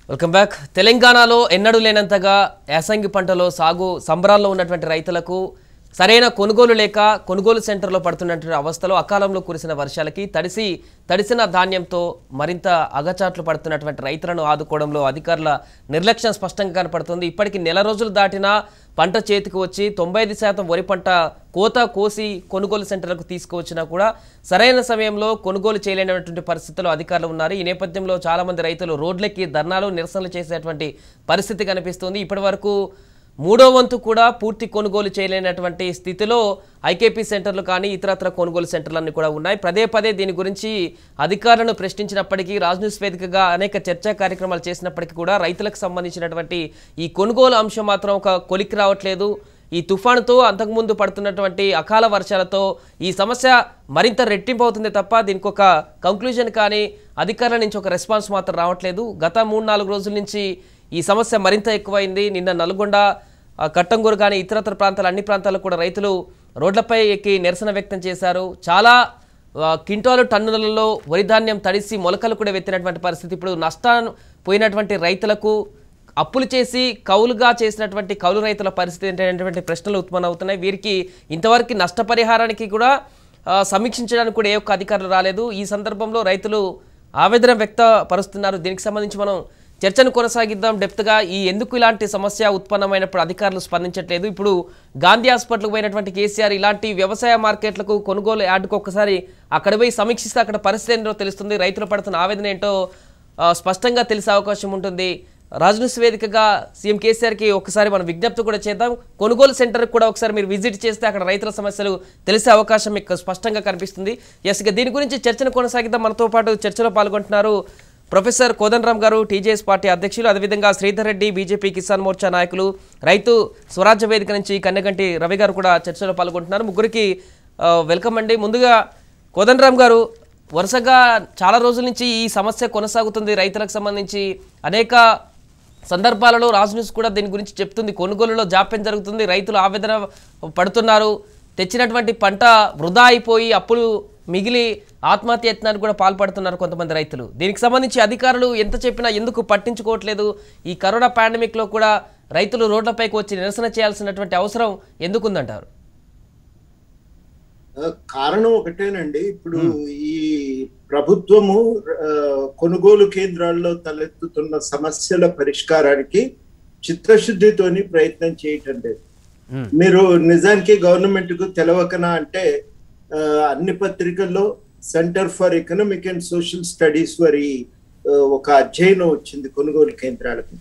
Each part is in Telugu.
వెల్కమ్ బ్యాక్ తెలంగాణలో ఎన్నడూ లేనంతగా యాసంగి పంటలో సాగు సంబరాల్లో ఉన్నటువంటి రైతులకు సరైన కొనుగోలు లేక కొనుగోలు సెంటర్లో పడుతున్నటువంటి అవస్థలో అకాలంలో కురిసిన వర్షాలకి తడిసి తడిసిన ధాన్యంతో మరింత అగచాట్లు పడుతున్నటువంటి రైతులను ఆదుకోవడంలో అధికారుల నిర్లక్ష్యం స్పష్టంగా కనపడుతుంది ఇప్పటికి నెల రోజులు దాటినా పంట చేతికి వచ్చి తొంభై ఐదు శాతం వరి పంట కోత కోసి కొనుగోలు సెంటర్లకు తీసుకువచ్చినా కూడా సరైన సమయంలో కొనుగోలు చేయలేనటువంటి పరిస్థితుల్లో అధికారులు ఉన్నారు ఈ నేపథ్యంలో చాలా మంది రైతులు రోడ్లెక్కి ధర్నాలు నిరసనలు చేసేటువంటి పరిస్థితి కనిపిస్తుంది ఇప్పటి వరకు మూడో వంతు కూడా పూర్తి కొనుగోలు చేయలేనటువంటి స్థితిలో ఐకేపీ సెంటర్లు కానీ ఇతరత్ర కొనుగోలు సెంటర్లన్నీ కూడా ఉన్నాయి పదే పదే దీని గురించి అధికారులను ప్రశ్నించినప్పటికీ రాజ్ న్యూస్ వేదికగా అనేక చర్చా కార్యక్రమాలు చేసినప్పటికీ కూడా రైతులకు సంబంధించినటువంటి ఈ కొనుగోలు అంశం మాత్రం ఒక కొలికి రావట్లేదు ఈ తుఫానుతో అంతకుముందు పడుతున్నటువంటి అకాల వర్షాలతో ఈ సమస్య మరింత రెట్టింపు అవుతుంది తప్ప దీనికి ఒక కంక్లూజన్ కానీ అధికారుల నుంచి ఒక రెస్పాన్స్ మాత్రం రావట్లేదు గత మూడు నాలుగు రోజుల నుంచి ఈ సమస్య మరింత ఎక్కువైంది నిన్న నల్గొండ ఆ, కట్టంగూరు కానీ ఇతరత్ర ప్రాంతాలు అన్ని ప్రాంతాల్లో కూడా రైతులు రోడ్లపై ఎక్కి నిరసన వ్యక్తం చేశారు చాలా ఆ, క్వింటాలు టన్నులలో వరి ధాన్యం తడిసి మొలకలు కూడా వెత్తినటువంటి పరిస్థితి ఇప్పుడు నష్టాన్ని పోయినటువంటి రైతులకు అప్పులు చేసి కౌలుగా చేసినటువంటి కౌలు రైతుల పరిస్థితి ఏంటనేటువంటి ప్రశ్నలు ఉత్పన్నమవుతున్నాయి వీరికి ఇంతవరకు నష్టపరిహారానికి కూడా ఆ, సమీక్షించడానికి కూడా ఏ ఒక్క అధికారులు రాలేదు ఈ సందర్భంలో రైతులు ఆవేదన వ్యక్తపరుస్తున్నారు దీనికి సంబంధించి మనం చర్చను కొనసాగిద్దాం డెప్త్గా ఈ ఎందుకు ఇలాంటి సమస్య ఉత్పన్నమైనప్పుడు అధికారులు స్పందించట్లేదు ఇప్పుడు గాంధీ హాస్పిటల్కి పోయినటువంటి కేసీఆర్ ఇలాంటి వ్యవసాయ మార్కెట్లకు కొనుగోలు యాడ్కు ఒక్కసారి అక్కడ పోయి సమీక్షిస్తే అక్కడ పరిస్థితి ఏంటో తెలుస్తుంది రైతులు పడుతున్న ఆవేదన ఏంటో ఆ, స్పష్టంగా తెలిసే అవకాశం ఉంటుంది రాజనూస్ వేదికగా సీఎం కేసీఆర్కి ఒకసారి మనం విజ్ఞప్తి కూడా చేద్దాం కొనుగోలు సెంటర్కి కూడా ఒకసారి మీరు విజిట్ చేస్తే అక్కడ రైతుల సమస్యలు తెలిసే అవకాశం మీకు స్పష్టంగా కనిపిస్తుంది ఎస్ ఇక దీని గురించి చర్చను కొనసాగిద్దాం మనతో పాటు చర్చలో పాల్గొంటున్నారు ప్రొఫెసర్ కోదండరామ్ గారు టీజేఎస్ పార్టీ అధ్యక్షులు అదేవిధంగా శ్రీధర్ రెడ్డి బీజేపీ కిసాన్ మోర్చా నాయకులు రైతు స్వరాజ్య వేదిక నుంచి కన్నెగంటి రవి గారు కూడా చర్చలో పాల్గొంటున్నారు ముగ్గురికి ఆ, వెల్కమ్ అండి ముందుగా కోదండరామ్ గారు వరుసగా చాలా రోజుల నుంచి ఈ సమస్య కొనసాగుతుంది రైతులకు సంబంధించి అనేక సందర్భాలలో రాజ్ న్యూస్ కూడా దీని గురించి చెప్తుంది కొనుగోలులో జాప్యం జరుగుతుంది రైతులు ఆవేదన పడుతున్నారు తెచ్చినటువంటి పంట వృధా అయిపోయి అప్పులు మిగిలి ఆత్మహత్య యత్నానికి కూడా పాల్పడుతున్నారు కొంతమంది రైతులు దీనికి సంబంధించి అధికారులు ఎంత చెప్పినా ఎందుకు పట్టించుకోవట్లేదు ఈ కరోనా పాండమిక్లో కూడా రైతులు రోడ్లపైకి వచ్చి నిరసన చేయాల్సినటువంటి అవసరం ఎందుకుందంటారు ఆ, కారణం ఒకటేనండి ఇప్పుడు ఈ ప్రభుత్వము ఆ, కొనుగోలు కేంద్రాల్లో తలెత్తుతున్న సమస్యల పరిష్కారానికి చిత్తశుద్ధితోని ప్రయత్నం చేయటం లేదు మీరు నిజానికి గవర్నమెంట్ కు తెలవకనా అంటే ఆ, అన్ని పత్రికల్లో Centre for Economic and Social Studies వారి ఆ, ఒక అధ్యయనం వచ్చింది కొనుగోలు కేంద్రాలకు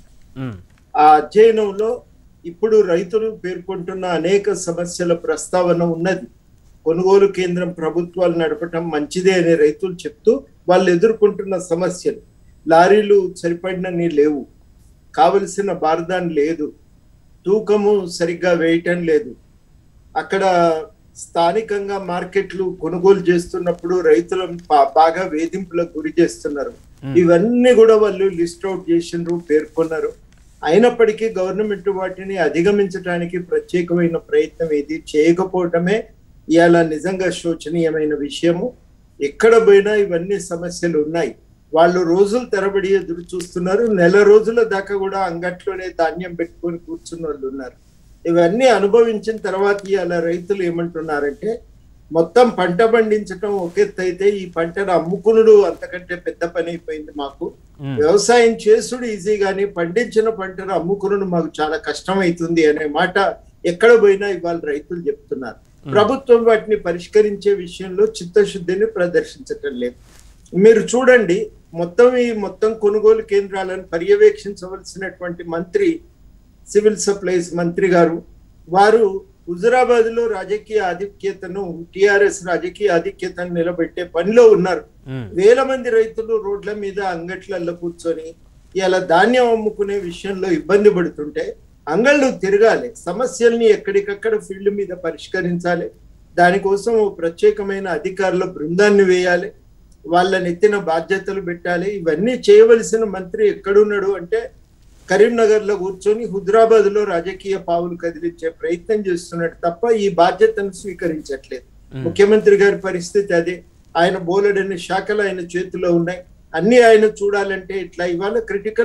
ఆ అధ్యయనంలో ఇప్పుడు రైతులు పేర్కొంటున్న అనేక సమస్యల ప్రస్తావన ఉన్నది కొనుగోలు కేంద్రం ప్రభుత్వాలు నడపటం మంచిదే అనే రైతులు చెప్తూ వాళ్ళు ఎదుర్కొంటున్న సమస్యలు లారీలు సరిపడినన్ని లేవు కావలసిన బారదాన్ లేదు తూకము సరిగ్గా వేయటం లేదు అక్కడ స్థానికంగా మార్కెట్లు కొనుగోలు చేస్తున్నప్పుడు రైతులను బా- బాగా వేధింపులకు గురి చేస్తున్నారు ఇవన్నీ కూడా వాళ్ళు లిస్ట్ అవుట్ చేసినారు పేర్కొన్నారు అయినప్పటికీ గవర్నమెంట్ వాటిని అధిగమించడానికి ప్రత్యేకమైన ప్రయత్నం ఏది చేయకపోవటమే ఇవాళ నిజంగా శోచనీయమైన విషయము ఎక్కడ పోయినా ఇవన్నీ సమస్యలు ఉన్నాయి వాళ్ళు రోజులు తరబడి ఎదురు చూస్తున్నారు నెల రోజుల దాకా కూడా అంగట్లోనే ధాన్యం పెట్టుకొని కూర్చున్న వాళ్ళు ఉన్నారు ఇవన్నీ అనుభవించిన తర్వాత ఇవాళ రైతులు ఏమంటున్నారంటే మొత్తం పంట పండించటం ఒక ఎత్తు అయితే ఈ పంటను అమ్ముకునుడు అంతకంటే పెద్ద పని అయిపోయింది మాకు వ్యవసాయం చేసుడు ఈజీ కానీ పండించిన పంటను అమ్ముకునుడు మాకు చాలా కష్టం అవుతుంది అనే మాట ఎక్కడ పోయినా ఇవాళ రైతులు చెప్తున్నారు ప్రభుత్వం వాటిని పరిష్కరించే విషయంలో చిత్తశుద్ధిని ప్రదర్శించటం లేదు మీరు చూడండి మొత్తం ఈ మొత్తం కొనుగోలు కేంద్రాలను పర్యవేక్షించవలసినటువంటి మంత్రి సివిల్ సప్లైస్ మంత్రి గారు వారు హుజురాబాద్ లో రాజకీయ ఆధిక్యతను టిఆర్ఎస్ రాజకీయ ఆధిక్యతను నిలబెట్టే పనిలో ఉన్నారు వేల మంది రైతులు రోడ్ల మీద అంగట్లలో కూర్చొని ఇలా ధాన్యం అమ్ముకునే విషయంలో ఇబ్బంది పడుతుంటే అంగళ్ళు తిరగాలి సమస్యల్ని ఎక్కడికక్కడ ఫీల్డ్ మీద పరిష్కరించాలి దానికోసం ఓ ప్రత్యేకమైన అధికారుల బృందాన్ని వేయాలి వాళ్ళని ఎత్తిన బాధ్యతలు పెట్టాలి ఇవన్నీ చేయవలసిన మంత్రి ఎక్కడున్నాడు అంటే కరీంనగర్ లో కూర్చొని హుద్రాబాద్ లో రాజకీయ పావులు కదిలించే ప్రయత్నం చేస్తున్నాడు తప్ప ఈ బాధ్యతను స్వీకరించట్లేదు ముఖ్యమంత్రి గారి పరిస్థితి అదే ఆయన బోలెడన్ని శాఖలు ఆయన చేతిలో ఉన్నాయి అన్ని ఆయన చూడాలంటే ఇట్లా ఇవాళ క్రిటికల్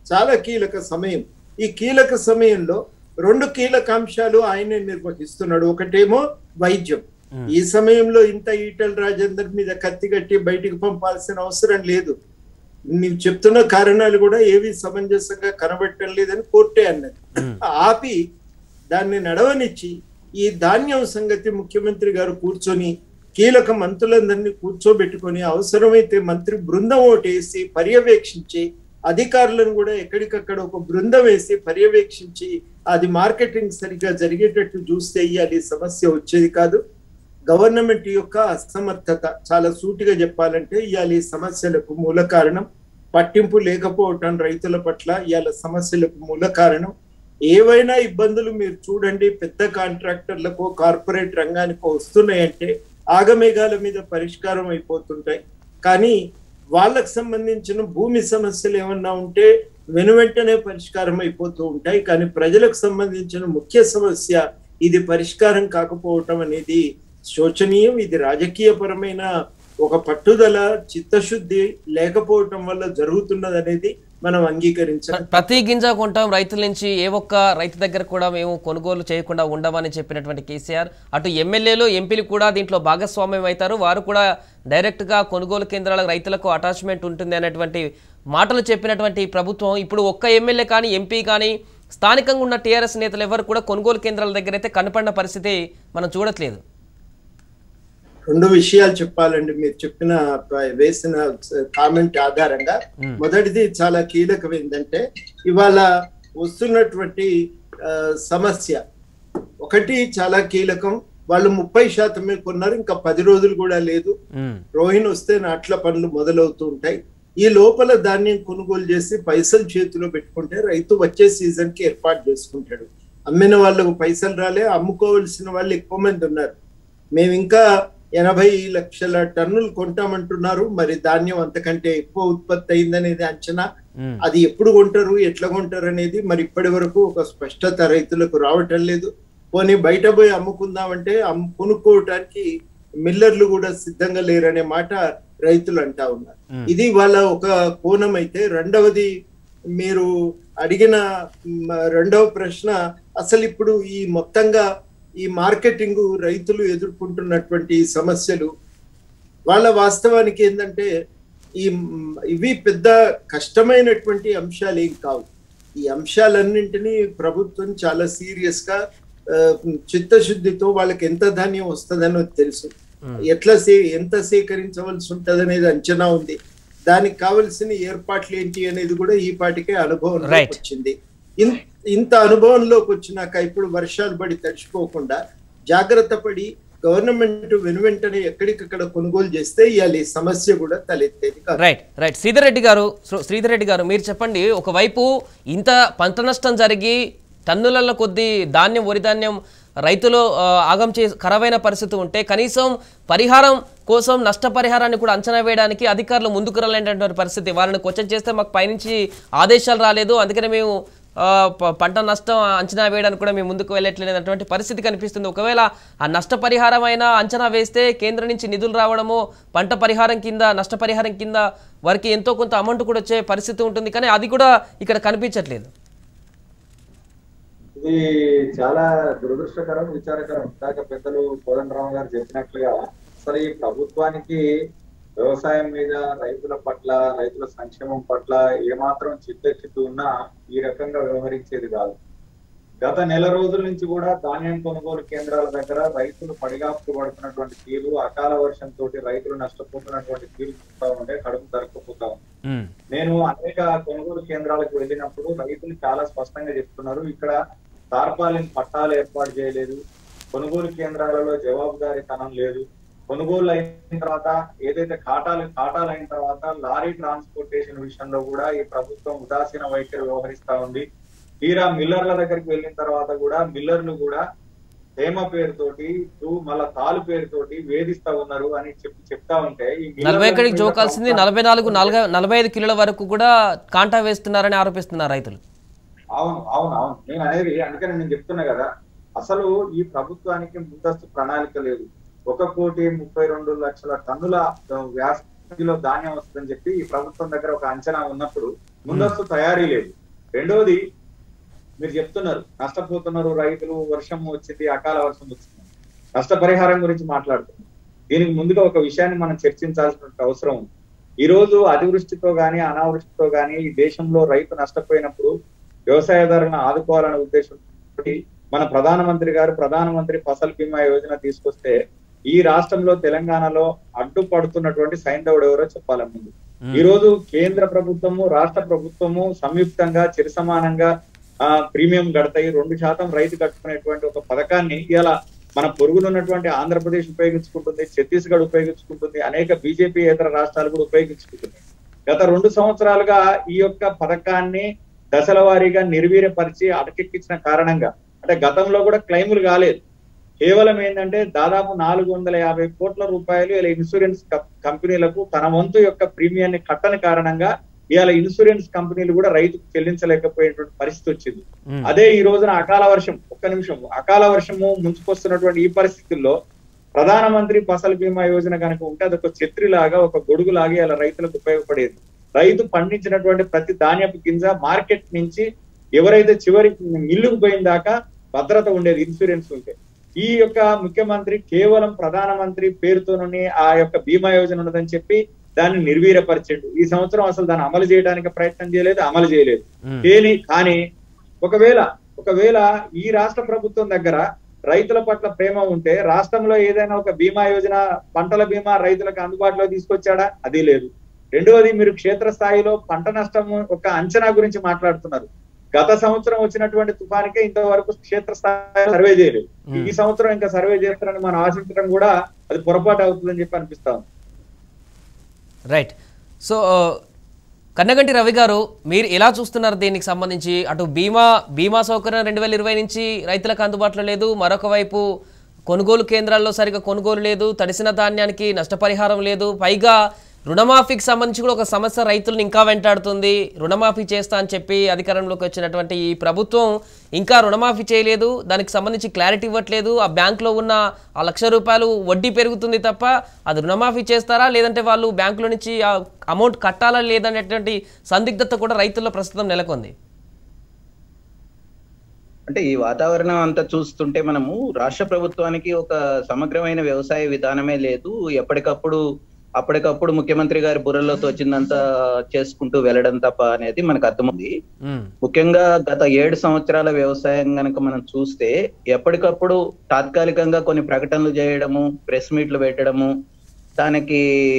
చాలా కీలక సమయం ఈ కీలక సమయంలో రెండు కీలక అంశాలు ఆయనే నిర్వహిస్తున్నాడు ఒకటేమో వైద్యం ఈ సమయంలో ఇంత ఈటల రాజేందర్ మీద కత్తి కట్టి బయటికి పంపాల్సిన అవసరం లేదు నీవు చెప్తున్న కారణాలు కూడా ఏవి సమంజసంగా కనబడటం లేదని కోర్టే అన్నది ఆపి దాన్ని నడవనిచ్చి ఈ ధాన్యం సంగతి ముఖ్యమంత్రి గారు కూర్చొని కీలక మంత్రులందరినీ కూర్చోబెట్టుకొని అవసరమైతే మంత్రి బృందం ఓటేసి పర్యవేక్షించి అధికారులను కూడా ఎక్కడికక్కడ ఒక బృందం వేసి పర్యవేక్షించి అది మార్కెటింగ్ సరిగ్గా జరిగేటట్టు చూస్తే ఇవాళ ఈ సమస్య వచ్చేది కాదు గవర్నమెంట్ యొక్క అసమర్థత చాలా సూటిగా చెప్పాలంటే ఇవాళ ఈ సమస్యలకు మూల కారణం పట్టింపు లేకపోవటం రైతుల పట్ల ఇవాళ సమస్యలకు మూల కారణం ఏవైనా ఇబ్బందులు మీరు చూడండి పెద్ద కాంట్రాక్టర్లకు కార్పొరేట్ రంగానికి వస్తున్నాయంటే ఆగమేఘాల మీద పరిష్కారం అయిపోతుంటాయి కానీ వాళ్ళకు సంబంధించిన భూమి సమస్యలు ఏమన్నా ఉంటే వెను వెంటనే పరిష్కారం అయిపోతూ ఉంటాయి కానీ ప్రజలకు సంబంధించిన ముఖ్య సమస్య ఇది పరిష్కారం కాకపోవటం అనేది శోచనీయం ఇది రాజకీయపరమైన ఒక పట్టుదల చిత్తశుద్ధి లేకపోవటం వల్ల జరుగుతున్నది అనేది మనం అంగీకరించాలి ప్రతి గింజ కొంటాం రైతుల నుంచి ఏ ఒక్క రైతు దగ్గర కూడా మేము కొనుగోలు చేయకుండా ఉండమని చెప్పినటువంటి కేసీఆర్ అటు ఎమ్మెల్యేలు ఎంపీలు కూడా దీంట్లో భాగస్వామ్యం అవుతారు వారు కూడా డైరెక్ట్గా కొనుగోలు కేంద్రాల రైతులకు అటాచ్మెంట్ ఉంటుంది అనేటువంటి మాటలు చెప్పినటువంటి ఈ ప్రభుత్వం ఇప్పుడు ఒక్క ఎమ్మెల్యే కానీ ఎంపీ కానీ స్థానికంగా ఉన్న టీఆర్ఎస్ నేతలు ఎవరు కూడా కొనుగోలు కేంద్రాల దగ్గర అయితే కనపడిన పరిస్థితి మనం చూడట్లేదు రెండు విషయాలు చెప్పాలండి మీరు చెప్పిన ప- వేసిన కామెంట్ ఆధారంగా మొదటిది చాలా కీలకం ఏంటంటే ఇవాళ వస్తున్నటువంటి ఆ, సమస్య ఒకటి చాలా కీలకం వాళ్ళు ముప్పై శాతమే కొన్నారు ఇంకా పది రోజులు కూడా లేదు ఉమ్, రోహిణి వస్తే నాట్ల పనులు మొదలవుతూ ఉంటాయి ఈ లోపల ధాన్యం కొనుగోలు చేసి పైసలు చేతిలో పెట్టుకుంటే రైతు వచ్చే సీజన్ కి ఏర్పాటు చేసుకుంటాడు అమ్మిన వాళ్ళకు పైసలు రాలే అమ్ముకోవలసిన వాళ్ళు ఎక్కువ మంది ఉన్నారు మేము ఇంకా ఎనభై లక్షల టన్నులు కొంటామంటున్నారు మరి ధాన్యం అంతకంటే ఎక్కువ ఉత్పత్తి అయిందనేది అంచనా ఉమ్, అది ఎప్పుడు కొంటారు ఎట్లా కొంటారు అనేది మరి ఇప్పటి వరకు ఒక స్పష్టత రైతులకు రావటం లేదు పోనీ బయట పోయి అమ్ముకుందామంటే అమ్ము కొనుక్కోవటానికి మిల్లర్లు కూడా సిద్ధంగా లేరనే మాట రైతులు అంటా ఉన్నారు ఉమ్. ఇది వాళ్ళ ఒక కోణం అయితే రెండవది మీరు అడిగిన మ్, రెండవ ప్రశ్న అసలు ఇప్పుడు ఈ మొత్తంగా ఈ మార్కెటింగ్ రైతులు ఎదుర్కొంటున్నటువంటి సమస్యలు వాళ్ళ వాస్తవానికి ఏంటంటే ఈ మ్, ఇవి పెద్ద కష్టమైనటువంటి అంశాలు ఏం కావు ఈ అంశాలన్నింటినీ ప్రభుత్వం చాలా సీరియస్ గా ఆ, చిత్తశుద్ధితో వాళ్ళకి ఎంత ధాన్యం వస్తుందనో తెలుసు ఎట్లా సే ఎంత సేకరించవలసి ఉంటది అనేది అంచనా ఉంది దానికి కావలసిన ఏర్పాట్లు ఏంటి అనేది కూడా ఈ పాటికే అనుభవం Right. వచ్చింది ఇన్- ఇంత అనుభవంలోకి వచ్చినాక ఇప్పుడు వర్షాలు పడి తడిచిపోకుండా జాగ్రత్త పడి గవర్నమెంట్ వెనువెంటనే ఎక్కడికక్కడ కొనుగోలు చేస్తే ఇవాళ ఈ సమస్య కూడా తలెత్తేది కాదు రైట్ రైట్ శ్రీధర్ రెడ్డి గారు శ్రీ- శ్రీధర్ రెడ్డి గారు మీరు చెప్పండి ఒకవైపు ఇంత పంట నష్టం జరిగి టన్నుల కొద్దీ ధాన్యం వరి ధాన్యం రైతులు ఆ, ఆగం చే ఖరాబైన పరిస్థితి ఉంటే కనీసం పరిహారం కోసం నష్టపరిహారాన్ని కూడా అంచనా వేయడానికి అధికారులు ముందుకు రాలేనటువంటి పరిస్థితి వాళ్ళని క్వశ్చన్ చేస్తే మాకు పైనుంచి ఆదేశాలు రాలేదు అందుకనే మేము ఆ, ప- పంట నష్టం అంచనా వేయడానికి కూడా మేము ముందుకు వెళ్ళట్లేనటువంటి పరిస్థితి కనిపిస్తుంది ఒకవేళ ఆ నష్టపరిహారం అయినా అంచనా వేస్తే కేంద్రం నుంచి నిధులు రావడము పంట పరిహారం కింద నష్టపరిహారం కింద వారికి ఎంతో కొంత అమౌంట్ కూడా వచ్చే పరిస్థితి ఉంటుంది కానీ అది కూడా ఇక్కడ కనిపించట్లేదు ఇది చాలా దురదృష్టకరం విచారకరం ఇందాక పెద్దలు కోదండరావు గారు చెప్పినట్లుగా అసలు ఈ ప్రభుత్వానికి వ్యవసాయం మీద రైతుల పట్ల రైతుల సంక్షేమం పట్ల ఏమాత్రం చిత్తచిత్తు ఉన్నా ఈ రకంగా వ్యవహరించేది కాదు గత నెల రోజుల నుంచి కూడా ధాన్యం కొనుగోలు కేంద్రాల దగ్గర రైతులు పడిగాపుకు పడుతున్నటువంటి తీరు అకాల వర్షంతో రైతులు నష్టపోతున్నటువంటి తీరు చూస్తా ఉంటే కడుపు తరకపోతా ఉంది నేను అనేక కొనుగోలు కేంద్రాలకు వెళ్ళినప్పుడు రైతులు చాలా స్పష్టంగా చెప్తున్నారు ఇక్కడ తార్పాలిన్ పట్టాలు ఏర్పాటు చేయలేదు కొనుగోలు కేంద్రాలలో జవాబుదారీతనం లేదు కొనుగోలు అయిన తర్వాత ఏదైతే ఖాటాలు ఖాటాలు అయిన తర్వాత లారీ ట్రాన్స్పోర్టేషన్ విషయంలో కూడా ఈ ప్రభుత్వం ఉదాసీన వైఖరి వ్యవహరిస్తా ఉంది తీరా మిల్లర్ల దగ్గరికి వెళ్ళిన తర్వాత కూడా మిల్లర్లు కూడా తేమ పేరుతోటి టు- మళ్ళా తాలు పేరుతోటి వేధిస్తా ఉన్నారు అని చెప్పి చెప్తా ఉంటే ఈ మిల్లర్ల నలభై ఎక్కడికి మీద జోకాల్సింది ప్రభుత్వం- నలభై నాలుగు నలభై నలభై ఐదు కిలోల వరకు కూడా కాంటా వేస్తున్నారని ఆరోపిస్తున్నారు రైతులు అవును అవును అవును నేను అనేది అందుకని నేను చెప్తున్నా కదా అసలు ఈ ప్రభుత్వానికి ముందస్తు ప్రణాళిక లేదు ఒక కోటి ముప్పై రెండు లక్షల టన్నుల వ్యాసంలో ధాన్యం వస్తుందని చెప్పి ఈ ప్రభుత్వం దగ్గర ఒక అంచనా ఉన్నప్పుడు ముందస్తు తయారీ లేదు రెండవది మీరు చెప్తున్నారు నష్టపోతున్నారు రైతులు వర్షం వచ్చింది అకాల వర్షం వచ్చింది నష్టపరిహారం గురించి మాట్లాడుతున్నారు దీనికి ముందుగా ఒక విషయాన్ని మనం చర్చించాల్సిన అవసరం ఉంది ఈ రోజు అతివృష్టితో గాని అనావృష్టితో గాని ఈ దేశంలో రైతు నష్టపోయినప్పుడు వ్యవసాయదారులను ఆదుకోవాలనే ఉద్దేశంతో మన ప్రధానమంత్రి గారు ప్రధానమంత్రి ఫసల్ బీమా యోజన తీసుకొస్తే ఈ రాష్ట్రంలో తెలంగాణలో అడ్డుపడుతున్నటువంటి సైంధవుడు ఎవరో చెప్పాలి ముందు ఈ రోజు కేంద్ర ప్రభుత్వము రాష్ట్ర ప్రభుత్వము సంయుక్తంగా చిరసమానంగా ఆ ప్రీమియం కడతాయి రెండు శాతం రైతు కట్టుకునేటువంటి ఒక పథకాన్ని ఇలా మన పొరుగునున్నటువంటి ఆంధ్రప్రదేశ్ ఉపయోగించుకుంటుంది ఛత్తీస్గఢ్ ఉపయోగించుకుంటుంది అనేక బీజేపీ ఇతర రాష్ట్రాలు కూడా ఉపయోగించుకుంటున్నాయి గత రెండు సంవత్సరాలుగా ఈ యొక్క పథకాన్ని దశల వారీగా నిర్వీర్యపరిచి అటకెక్కించిన కారణంగా అంటే గతంలో కూడా క్లెయిములు కాలేదు కేవలం ఏంటంటే దాదాపు నాలుగు వందల యాభై కోట్ల రూపాయలు ఇలా ఇన్సూరెన్స్ కం- కంపెనీలకు తన వంతు యొక్క ప్రీమియాన్ని కట్టని కారణంగా ఇవాళ ఇన్సూరెన్స్ కంపెనీలు కూడా రైతుకు చెల్లించలేకపోయేటువంటి పరిస్థితి వచ్చింది మ్మ్. అదే ఈ రోజున అకాల వర్షం ఒక్క నిమిషం అకాల వర్షము ముంచుకొస్తున్నటువంటి ఈ పరిస్థితుల్లో ప్రధానమంత్రి ఫసల్ బీమా యోజన కనుక ఉంటే అదొక ఛత్రిలాగా ఒక గొడుగులాగా ఇలా రైతులకు ఉపయోగపడేది రైతు పండించినటువంటి ప్రతి ధాన్యపు గింజ మార్కెట్ నుంచి ఎవరైతే చివరి మిల్లుకు పోయిన దాకా భద్రత ఉండేది ఇన్సూరెన్స్ ఉంటే ఈ యొక్క ముఖ్యమంత్రి కేవలం ప్రధానమంత్రి పేరుతోనే ఆ యొక్క బీమా యోజన ఉన్నదని చెప్పి దాన్ని నిర్వీర్యపరిచాడు ఈ సంవత్సరం అసలు దాన్ని అమలు చేయడానికి ప్రయత్నం చేయలేదు అమలు చేయలేదు మ్మ్. కానీ కానీ ఒకవేళ ఒకవేళ ఈ రాష్ట్ర ప్రభుత్వం దగ్గర రైతుల పట్ల ప్రేమ ఉంటే రాష్ట్రంలో ఏదైనా ఒక బీమా యోజన పంటల బీమా రైతులకు అందుబాటులో తీసుకొచ్చాడా అది లేదు రెండవది మీరు క్షేత్రస్థాయిలో పంట నష్టం ఒక అంచనా గురించి మాట్లాడుతున్నారు గత సంవత్సరం వచ్చినటువంటి తుఫానికే ఇంతవరకు క్షేత్రస్థాయిలో సర్వే చేయలేదు ఈ సంవత్సరం ఇంకా సర్వే చేస్తారని మనం ఆశించడం కూడా అది పొరపాటు అవుతుందని చెప్పి అనిపిస్తా ఉంది రైట్ సో కన్నగంటి రవి గారు మీరు ఎలా చూస్తున్నారు దీనికి సంబంధించి అటు బీమా బీమా సౌకర్యం రెండు వేల ఇరవై నుంచి రైతులకు అందుబాటులో లేదు మరొక వైపు కొనుగోలు కేంద్రాల్లో సరిగా కొనుగోలు లేదు తడిసిన ధాన్యానికి నష్టపరిహారం లేదు పైగా రుణమాఫీకి సంబంధించి కూడా ఒక సమస్య రైతులను ఇంకా వెంటాడుతుంది రుణమాఫీ చేస్తా అని చెప్పి అధికారంలోకి వచ్చినటువంటి ఈ ప్రభుత్వం ఇంకా రుణమాఫీ చేయలేదు దానికి సంబంధించి క్లారిటీ ఇవ్వట్లేదు ఆ బ్యాంకులో ఉన్న ఆ లక్ష రూపాయలు వడ్డీ పెరుగుతుంది తప్ప అది రుణమాఫీ చేస్తారా లేదంటే వాళ్ళు బ్యాంకులో నుంచి ఆ అమౌంట్ కట్టాలా లేదనేటువంటి సందిగ్ధత కూడా రైతుల్లో ప్రస్తుతం నెలకొంది అంటే ఈ వాతావరణం అంతా చూస్తుంటే మనము రాష్ట్ర ప్రభుత్వానికి ఒక సమగ్రమైన వ్యవసాయ విధానమే లేదు ఎప్పటికప్పుడు అప్పటికప్పుడు ముఖ్యమంత్రి గారి బుర్రలో తోచిందంతా చేసుకుంటూ వెళ్ళడం తప్ప అనేది మనకు అర్థమైంది ఉమ్, ముఖ్యంగా గత ఏడు సంవత్సరాల వ్యవసాయం గనక మనం చూస్తే ఎప్పటికప్పుడు తాత్కాలికంగా కొన్ని ప్రకటనలు చేయడము ప్రెస్ మీట్లు పెట్టడము దానికి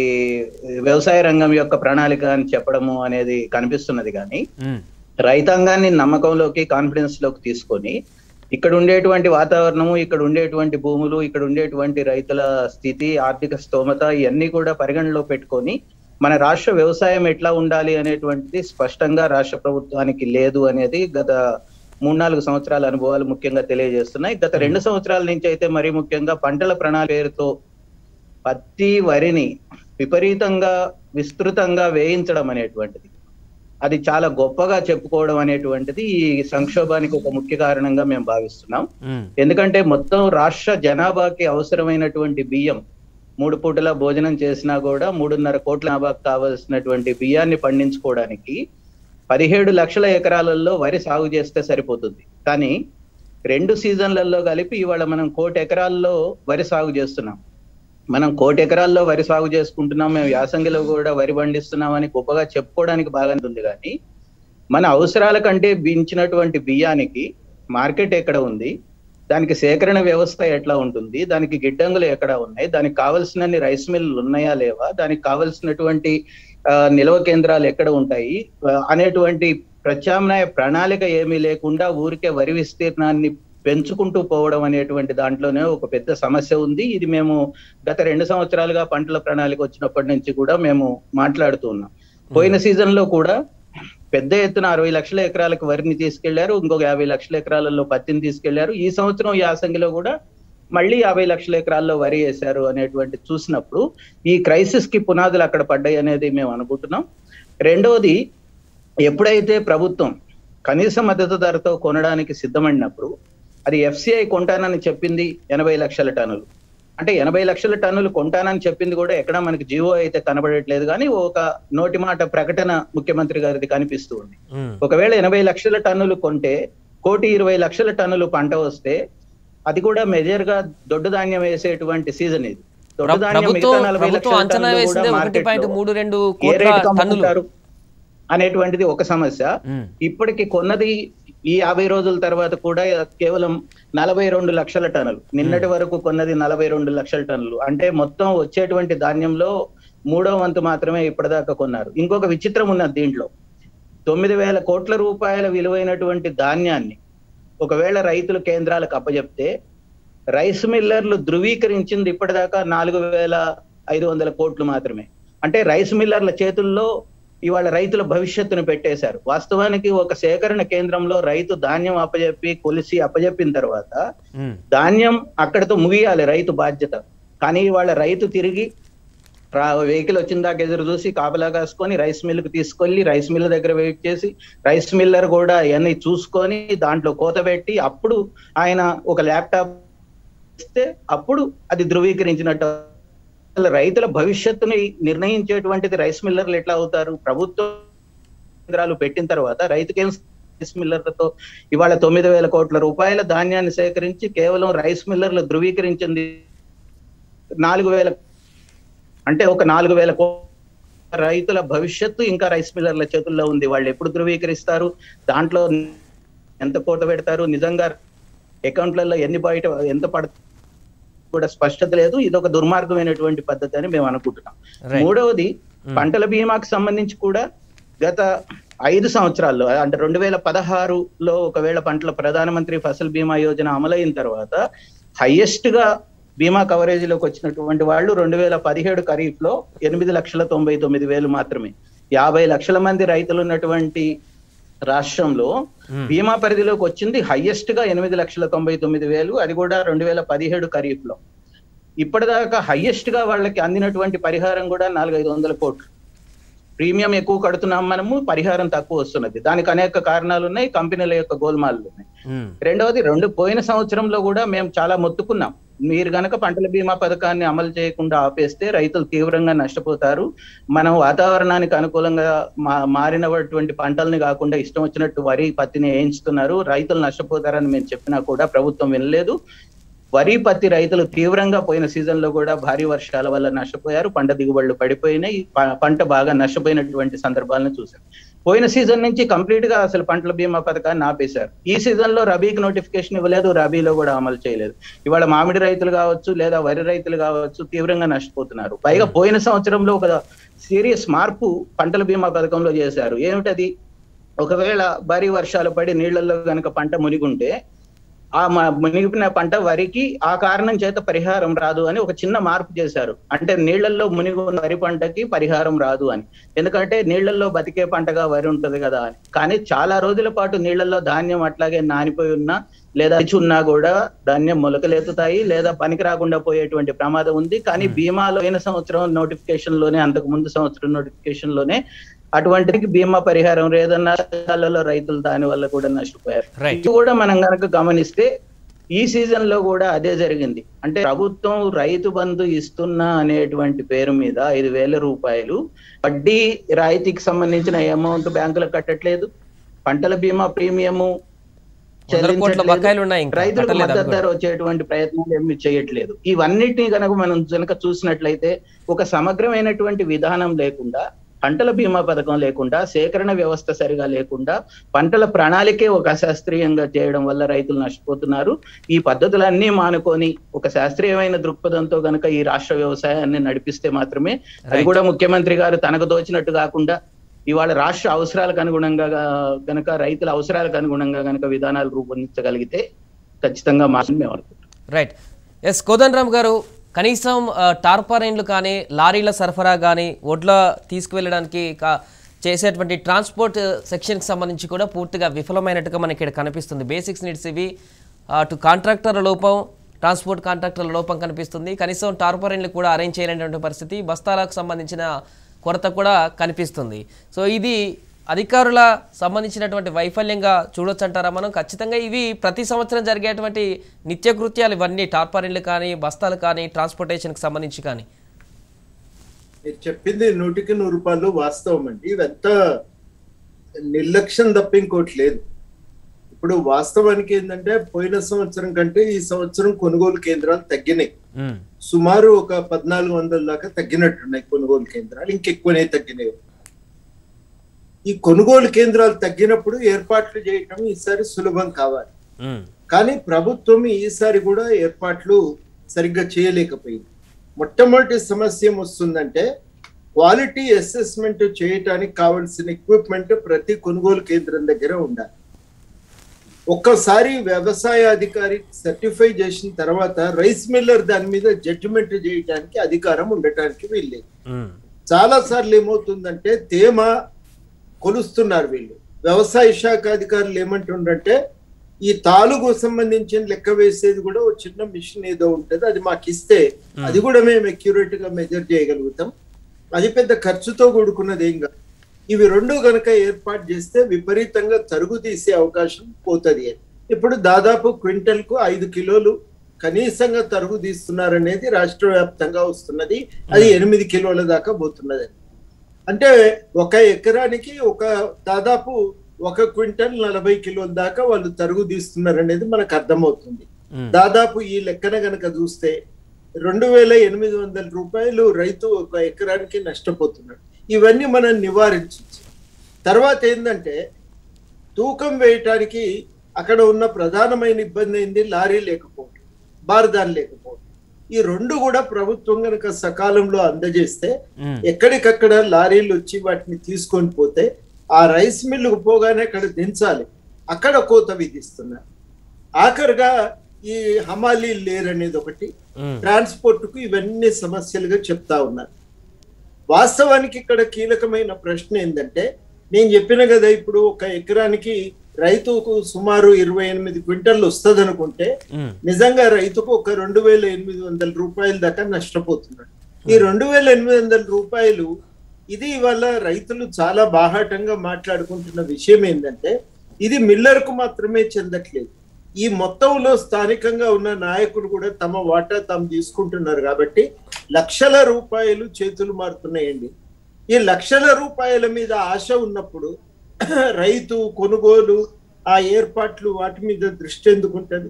వ్యవసాయ రంగం యొక్క ప్రణాళిక అని చెప్పడము అనేది కనిపిస్తున్నది కానీ ఉమ్, రైతాంగాన్ని నమ్మకంలోకి కాన్ఫిడెన్స్ లోకి తీసుకొని ఇక్కడ ఉండేటువంటి వాతావరణము ఇక్కడ ఉండేటువంటి భూములు ఇక్కడ ఉండేటువంటి రైతుల స్థితి ఆర్థిక స్తోమత ఇవన్నీ కూడా పరిగణలో పెట్టుకొని మన రాష్ట్ర వ్యవసాయం ఎట్లా ఉండాలి అనేటువంటిది స్పష్టంగా రాష్ట్ర ప్రభుత్వానికి లేదు అనేది గత మూడు నాలుగు సంవత్సరాల అనుభవాలు ముఖ్యంగా తెలియజేస్తున్నాయి గత రెండు సంవత్సరాల నుంచి అయితే మరీ ముఖ్యంగా పంటల ప్రణాళిక పేరుతో పత్తి వరిని విపరీతంగా విస్తృతంగా వేయించడం అనేటువంటిది అది చాలా గొప్పగా చెప్పుకోవడం అనేటువంటిది ఈ సంక్షోభానికి ఒక ముఖ్య కారణంగా మేము భావిస్తున్నాం ఉమ్, ఎందుకంటే మొత్తం రాష్ట్ర జనాభాకి అవసరమైనటువంటి బియ్యం మూడు పూటల భోజనం చేసినా కూడా మూడున్నర కోట్ల జనాభాకు కావలసినటువంటి బియ్యాన్ని పండించుకోవడానికి పదిహేడు లక్షల ఎకరాలలో వరి సాగు చేస్తే సరిపోతుంది కానీ రెండు సీజన్లలో కలిపి ఇవాళ మనం కోటి ఎకరాల్లో వరి సాగు చేస్తున్నాం మనం కోటి ఎకరాల్లో వరి సాగు చేసుకుంటున్నాం మేము యాసంగిలో కూడా వరి పండిస్తున్నామని గొప్పగా చెప్పుకోవడానికి బాగానే ఉంది కానీ మన అవసరాల కంటే మించినటువంటి బియ్యానికి మార్కెట్ ఎక్కడ ఉంది దానికి సేకరణ వ్యవస్థ ఎట్లా ఉంటుంది దానికి గిడ్డంగులు ఎక్కడ ఉన్నాయి దానికి కావలసినన్ని రైస్ మిల్లు ఉన్నాయా లేవా దానికి కావలసినటువంటి ఆ, నిల్వ కేంద్రాలు ఎక్కడ ఉంటాయి ఆ, అనేటువంటి ప్రత్యామ్నాయ ప్రణాళిక ఏమీ లేకుండా ఊరికే వరి విస్తీర్ణాన్ని పెంచుకుంటూ పోవడం అనేటువంటి దాంట్లోనే ఒక పెద్ద సమస్య ఉంది ఇది మేము గత రెండు సంవత్సరాలుగా పంటల ప్రణాళిక వచ్చినప్పటి నుంచి కూడా మేము మాట్లాడుతూ ఉన్నాం పోయిన సీజన్ లో కూడా పెద్ద ఎత్తున అరవై లక్షల ఎకరాలకు వరిని తీసుకెళ్లారు ఇంకొక యాభై లక్షల ఎకరాలలో పత్తిని తీసుకెళ్లారు ఈ సంవత్సరం యాసంగిలో కూడా మళ్ళీ యాభై లక్షల ఎకరాల్లో వరి వేశారు అనేటువంటి చూసినప్పుడు ఈ క్రైసిస్ కి పునాదులు అక్కడ పడ్డాయి అనేది మేము అనుకుంటున్నాం రెండవది ఎప్పుడైతే ప్రభుత్వం కనీస మద్దతు ధరతో కొనడానికి సిద్ధమైనప్పుడు అది ఎఫ్సిఐ కొంటానని చెప్పింది ఎనభై లక్షల టన్నులు అంటే ఎనభై లక్షల టన్నులు కొంటానని చెప్పింది కూడా ఎక్కడ మనకి జీవో అయితే కనబడట్లేదు కానీ ఒక నోటి మాట ప్రకటన ముఖ్యమంత్రి గారిది కనిపిస్తూ ఉంది ఉమ్, ఒకవేళ ఎనభై లక్షల టన్నులు కొంటే కోటి ఇరవై లక్షల టన్నులు పంట వస్తే అది కూడా మేజర్ గా దొడ్డు ధాన్యం వేసేటువంటి సీజన్ ఇది దొడ్డు ప్ర- ధాన్యం ప్రభుత్వం మిగతా నలభై ప్రభుత్వం లక్షల అంచనా టన్నులు వేసిందే కూడా ఒకటి మార్కెట్లో పాయింట్ మూడు రెండు ఏ కోట్ల రేటుకి టన్నులు అమ్ముకుంటారు అనేటువంటిది ఒక సమస్య ఉమ్, ఇప్పటికి కొన్నది ఈ యాభై రోజుల తర్వాత కూడా కేవలం నలభై రెండు లక్షల టన్నులు నిన్నటి వరకు కొన్నది నలభై రెండు లక్షల టన్నులు అంటే మొత్తం వచ్చేటువంటి ధాన్యంలో మూడో వంతు మాత్రమే ఇప్పటిదాకా కొన్నారు ఇంకొక విచిత్రం ఉన్నది దీంట్లో తొమ్మిది వేల కోట్ల రూపాయల విలువైనటువంటి ధాన్యాన్ని ఒకవేళ రైతులు కేంద్రాలకు అప్పజెప్తే రైస్ మిల్లర్లు ధృవీకరించింది ఇప్పటిదాకా నాలుగు వేల ఐదు వందల కోట్లు మాత్రమే అంటే రైస్ మిల్లర్ల చేతుల్లో ఇవాళ రైతుల భవిష్యత్తును పెట్టేశారు వాస్తవానికి ఒక సేకరణ కేంద్రంలో రైతు ధాన్యం అప్పజెప్పి కొలిసి అప్పజెప్పిన తర్వాత ఉమ్, ధాన్యం అక్కడితో ముగియాలి రైతు బాధ్యత కానీ ఇవాళ రైతు తిరిగి వెహికల్ వచ్చిన దాకా ఎదురు చూసి కాపలా కాసుకొని రైస్ మిల్ కు తీసుకెళ్లి రైస్ మిల్ దగ్గర వెయిట్ చేసి రైస్ మిల్లర్ కూడా ఇవన్నీ చూసుకొని దాంట్లో కోత పెట్టి అప్పుడు ఆయన ఒక ల్యాప్టాప్ ఇస్తే అప్పుడు అది ధృవీకరించినట్టు అసలు రైతుల భవిష్యత్తుని నిర్ణయించేటువంటిది రైస్ మిల్లర్లు ఎట్లా అవుతారు ప్రభుత్వ కేంద్రాలు పెట్టిన తర్వాత రైతుకేం రైస్ మిల్లర్లతో ఇవాళ తొమ్మిది వేల కోట్ల రూపాయల ధాన్యాన్ని సేకరించి కేవలం రైస్ మిల్లర్లు ధృవీకరించింది నాలుగు వేల అంటే ఒక నాలుగు వేల కో- రైతుల భవిష్యత్తు ఇంకా రైస్ మిల్లర్ల చేతుల్లో ఉంది వాళ్ళు ఎప్పుడు ధృవీకరిస్తారు దాంట్లో ఎంత కోత పెడతారు నిజంగా అకౌంట్లలో ఎన్ని బయట ఎంత పడ కూడా స్పష్టత లేదు ఇది ఒక దుర్మార్గమైనటువంటి పద్ధతి అని మేము అనుకుంటున్నాం Right. మూడవది పంటల బీమాకు సంబంధించి కూడా గత ఐదు సంవత్సరాల్లో అంటే రెండు వేల పదహారులో ఒకవేళ పంటల ప్రధానమంత్రి ఫసల్ బీమా యోజన అమలైన తర్వాత హైయెస్ట్ గా బీమా కవరేజీలోకి వచ్చినటువంటి వాళ్ళు రెండు వేల పదిహేడు ఖరీఫ్ లో ఎనిమిది లక్షల తొంభై తొమ్మిది వేలు మాత్రమే యాభై లక్షల మంది రైతులు ఉన్నటువంటి రాష్ట్రంలో Hmm. బీమా పరిధిలోకి వచ్చింది హైయెస్ట్ గా ఎనిమిది లక్షల తొంభై తొమ్మిది వేలు అది కూడా రెండు వేల పదిహేడు ఖరీఫ్ లో ఇప్పటిదాకా హైయెస్ట్ గా వాళ్ళకి అందినటువంటి పరిహారం కూడా నాలుగైదు వందల కోట్లు ప్రీమియం ఎక్కువ కడుతున్నాం మనము పరిహారం తక్కువ వస్తున్నది దానికి అనేక కారణాలు ఉన్నాయి కంపెనీల యొక్క గోల్మాలు ఉన్నాయి ఉమ్, రెండవది రెండు పోయిన సంవత్సరంలో కూడా మేము చాలా మొత్తుకున్నాం మీరు గనక పంటల బీమా పథకాన్ని అమలు చేయకుండా ఆపేస్తే రైతులు తీవ్రంగా నష్టపోతారు మనం వాతావరణానికి అనుకూలంగా మా మారినటువంటి పంటల్ని కాకుండా ఇష్టం వచ్చినట్టు వరి పత్తిని వేయించుతున్నారు రైతులు నష్టపోతారని మేము చెప్పినా కూడా ప్రభుత్వం వినలేదు వరి పత్తి రైతులు తీవ్రంగా పోయిన సీజన్ లో కూడా భారీ వర్షాల వల్ల నష్టపోయారు పంట దిగుబడులు పడిపోయినాయి ప- పంట బాగా నష్టపోయినటువంటి సందర్భాలను చూసాం పోయిన సీజన్ నుంచి కంప్లీట్ గా అసలు పంటల బీమా పథకాన్ని ఆపేశారు ఈ సీజన్ లో రబీకి నోటిఫికేషన్ ఇవ్వలేదు రబీలో కూడా అమలు చేయలేదు ఇవాళ మామిడి రైతులు కావచ్చు లేదా వరి రైతులు కావచ్చు తీవ్రంగా నష్టపోతున్నారు పైగా పోయిన సంవత్సరంలో ఒక సీరియస్ మార్పు పంటల బీమా పథకంలో చేశారు ఏమిటది ఒకవేళ భారీ వర్షాలు పడి నీళ్లలో గనక పంట మునిగుంటే ఆ మ- మునిగిన పంట వరికి ఆ కారణం చేత పరిహారం రాదు అని ఒక చిన్న మార్పు చేశారు అంటే నీళ్లలో మునిగి ఉన్న వరి పంటకి పరిహారం రాదు అని ఎందుకంటే నీళ్లలో బతికే పంటగా వరి ఉంటది కదా అని కానీ చాలా రోజుల పాటు నీళ్లలో ధాన్యం అట్లాగే నానిపోయి ఉన్నా లేదా అరిచి ఉన్నా కూడా ధాన్యం మొలకలెత్తుతాయి లేదా పనికి రాకుండా పోయేటువంటి ప్రమాదం ఉంది కానీ బీమాలో పోయిన సంవత్సరం నోటిఫికేషన్ లోనే అంతకు ముందు సంవత్సరం నోటిఫికేషన్ లోనే అటువంటికి బీమా పరిహారం లేదన్న కాలాల్లో రైతులు దాని వల్ల కూడా నష్టపోయారు Right. ఇది కూడా మనం కనుక గమనిస్తే ఈ సీజన్ లో కూడా అదే జరిగింది అంటే ప్రభుత్వం రైతు బంధు ఇస్తున్నా అనేటువంటి పేరు మీద ఐదు వేల రూపాయలు వడ్డీ రాయితీకి సంబంధించిన అమౌంట్ బ్యాంకులకు కట్టట్లేదు పంటల బీమా ప్రీమియము వందల కోట్ల చెల్లించట్లేదు. బకాయిలు ఉన్నాయి ఇంకా రైతులకు కట్టలేదు అవి మద్దతు ధర వచ్చేటువంటి ప్రయత్నాలు ఏమి చేయట్లేదు ఇవన్నిటిని కనుక మనం కనుక చూసినట్లయితే ఒక సమగ్రమైనటువంటి విధానం లేకుండా పంటల బీమా పథకం లేకుండా సేకరణ వ్యవస్థ సరిగా లేకుండా పంటల ప్రణాళికే ఒక అశాస్త్రీయంగా చేయడం వల్ల రైతులు నష్టపోతున్నారు ఈ పద్ధతులన్నీ మానుకొని ఒక శాస్త్రీయమైన దృక్పథంతో గనక ఈ రాష్ట్ర వ్యవసాయాన్ని నడిపిస్తే మాత్రమే అది Right. కూడా ముఖ్యమంత్రి గారు తనకు దోచినట్టు కాకుండా ఇవాళ రాష్ట్ర అవసరాలకు అనుగుణంగా గా- గనక రైతుల అవసరాలకు అనుగుణంగా గనక విధానాలు రూపొందించగలిగితే ఖచ్చితంగా మాత్రం మేము అనుకుంటాం రైట్ ఎస్ కోదండరామ్ గారు కనీసం ఆ, టార్పారైన్లు కానీ లారీల సరఫరా కానీ ఒడ్ల తీసుకువెళ్ళడానికి కా- చేసేటువంటి ట్రాన్స్పోర్ట్ సెక్షన్కి సంబంధించి కూడా పూర్తిగా విఫలమైనట్టుగా మనకి ఇక్కడ కనిపిస్తుంది బేసిక్స్ నీడ్స్ ఇవి అటు కాంట్రాక్టర్ల లోపం ట్రాన్స్పోర్ట్ కాంట్రాక్టర్ల లోపం కనిపిస్తుంది కనీసం టార్పారైన్లు కూడా అరేంజ్ చేయలేనటువంటి పరిస్థితి బస్తాలకు సంబంధించిన కొరత కూడా కనిపిస్తుంది సో ఇది అధికారుల సంబంధించినటువంటి వైఫల్యంగా చూడొచ్చు అంటారా మనం ఖచ్చితంగా ఇవి ప్రతి సంవత్సరం జరిగేటువంటి నిత్యకృత్యాలు ఇవన్నీ టార్పారిన్లు కానీ బస్తాలు కానీ ట్రాన్స్పోర్టేషన్కి సంబంధించి కానీ మీరు చెప్పింది నూటికి నూరు రూపాయలు వాస్తవం అండి ఇదంతా నిర్లక్ష్యం తప్ప ఇంకోటి లేదు ఇప్పుడు వాస్తవానికి ఏంటంటే పోయిన సంవత్సరం కంటే ఈ సంవత్సరం కొనుగోలు కేంద్రాలు తగ్గినాయి ఉమ్, సుమారు ఒక పద్నాలుగు వందల దాకా తగ్గినట్టున్నాయి కొనుగోలు కేంద్రాలు ఇంకెక్కువనే తగ్గినాయి ఈ కొనుగోలు కేంద్రాలు తగ్గినప్పుడు ఏర్పాట్లు చేయటం ఈసారి సులభం కావాలి ఉమ్, కానీ ప్రభుత్వం ఈసారి కూడా ఏర్పాట్లు సరిగ్గా చేయలేకపోయింది మొట్టమొదటి సమస్య ఏమొస్తుందంటే క్వాలిటీ అసెస్మెంట్ చేయటానికి కావలసిన ఎక్విప్మెంట్ ప్రతి కొనుగోలు కేంద్రం దగ్గర ఉండాలి ఒక్కసారి వ్యవసాయ అధికారి సర్టిఫై చేసిన తర్వాత రైస్ మిల్లర్ దాని మీద జడ్జిమెంట్ చేయడానికి అధికారం ఉండటానికి వీల్లేదు ఉమ్, చాలా సార్లు ఏమవుతుందంటే తేమ కొలుస్తున్నారు వీళ్ళు వ్యవసాయ శాఖ అధికారులు ఏమంటుండంటే ఈ తాలుగు సంబంధించిన లెక్క వేసేది కూడా ఒక చిన్న మిషన్ ఏదో ఉంటది అది మాకు ఇస్తే అది కూడా మేము అక్యురేట్ గా మెజర్ చేయగలుగుతాం అది పెద్ద ఖర్చుతో కూడుకున్నది ఏం కాదు ఇవి రెండు గనక ఏర్పాటు చేస్తే విపరీతంగా తరుగు తీసే అవకాశం పోతుంది అని ఇప్పుడు దాదాపు క్వింటల్ కు ఐదు కిలోలు కనీసంగా తరుగు తీస్తున్నారనేది రాష్ట్ర వ్యాప్తంగా వస్తున్నది అది ఎనిమిది కిలోల దాకా పోతున్నది అంటే ఒక ఎకరానికి ఒక దాదాపు ఒక క్వింటల్ నలభై కిలోల దాకా వాళ్ళు తరుగు తీస్తున్నారు అనేది మనకు అర్థమవుతుంది ఉమ్, దాదాపు ఈ లెక్కన గనక చూస్తే రెండు వేల ఎనిమిది వందల రూపాయలు రైతు ఒక ఎకరానికి నష్టపోతున్నాడు ఇవన్నీ మనం నివారించవచ్చు తర్వాత ఏంటంటే తూకం వేయటానికి అక్కడ ఉన్న ప్రధానమైన ఇబ్బంది ఏంది లారీ లేకపోవడం బారదాన్ లేకపోవడం ఈ రెండు కూడా ప్రభుత్వం కనుక సకాలంలో అందజేస్తే ఉమ్, ఎక్కడికక్కడ లారీలు వచ్చి వాటిని తీసుకొని పోతే ఆ రైస్ మిల్లుకు పోగానే అక్కడ దించాలి అక్కడ కోత విధిస్తున్నారు ఆఖరిగా ఈ హమాలీ లేరనేది ఒకటి ఉమ్, ట్రాన్స్పోర్ట్ కు ఇవన్నీ సమస్యలుగా చెప్తా ఉన్నారు వాస్తవానికి ఇక్కడ కీలకమైన ప్రశ్న ఏంటంటే నేను చెప్పిన కదా ఇప్పుడు ఒక ఎకరానికి రైతుకు సుమారు ఇరవై ఎనిమిది క్వింటల్ వస్తుంది అనుకుంటే ఉమ్, నిజంగా రైతుకు ఒక రెండు వేల ఎనిమిది వందల రూపాయల దాకా నష్టపోతున్నాడు ఈ రెండు వేల ఎనిమిది వందల రూపాయలు ఇది ఇవాళ రైతులు చాలా బాహాటంగా మాట్లాడుకుంటున్న విషయం ఏంటంటే ఇది మిల్లర్ కు మాత్రమే చెందట్లేదు ఈ మొత్తంలో స్థానికంగా ఉన్న నాయకులు కూడా తమ వాటా తాము తీసుకుంటున్నారు కాబట్టి లక్షల రూపాయలు చేతులు మారుతున్నాయండి ఈ లక్షల రూపాయల మీద ఆశ ఉన్నప్పుడు రైతు కొనుగోలు ఆ ఏర్పాట్లు వాటి మీద దృష్టి ఎందుకుంటది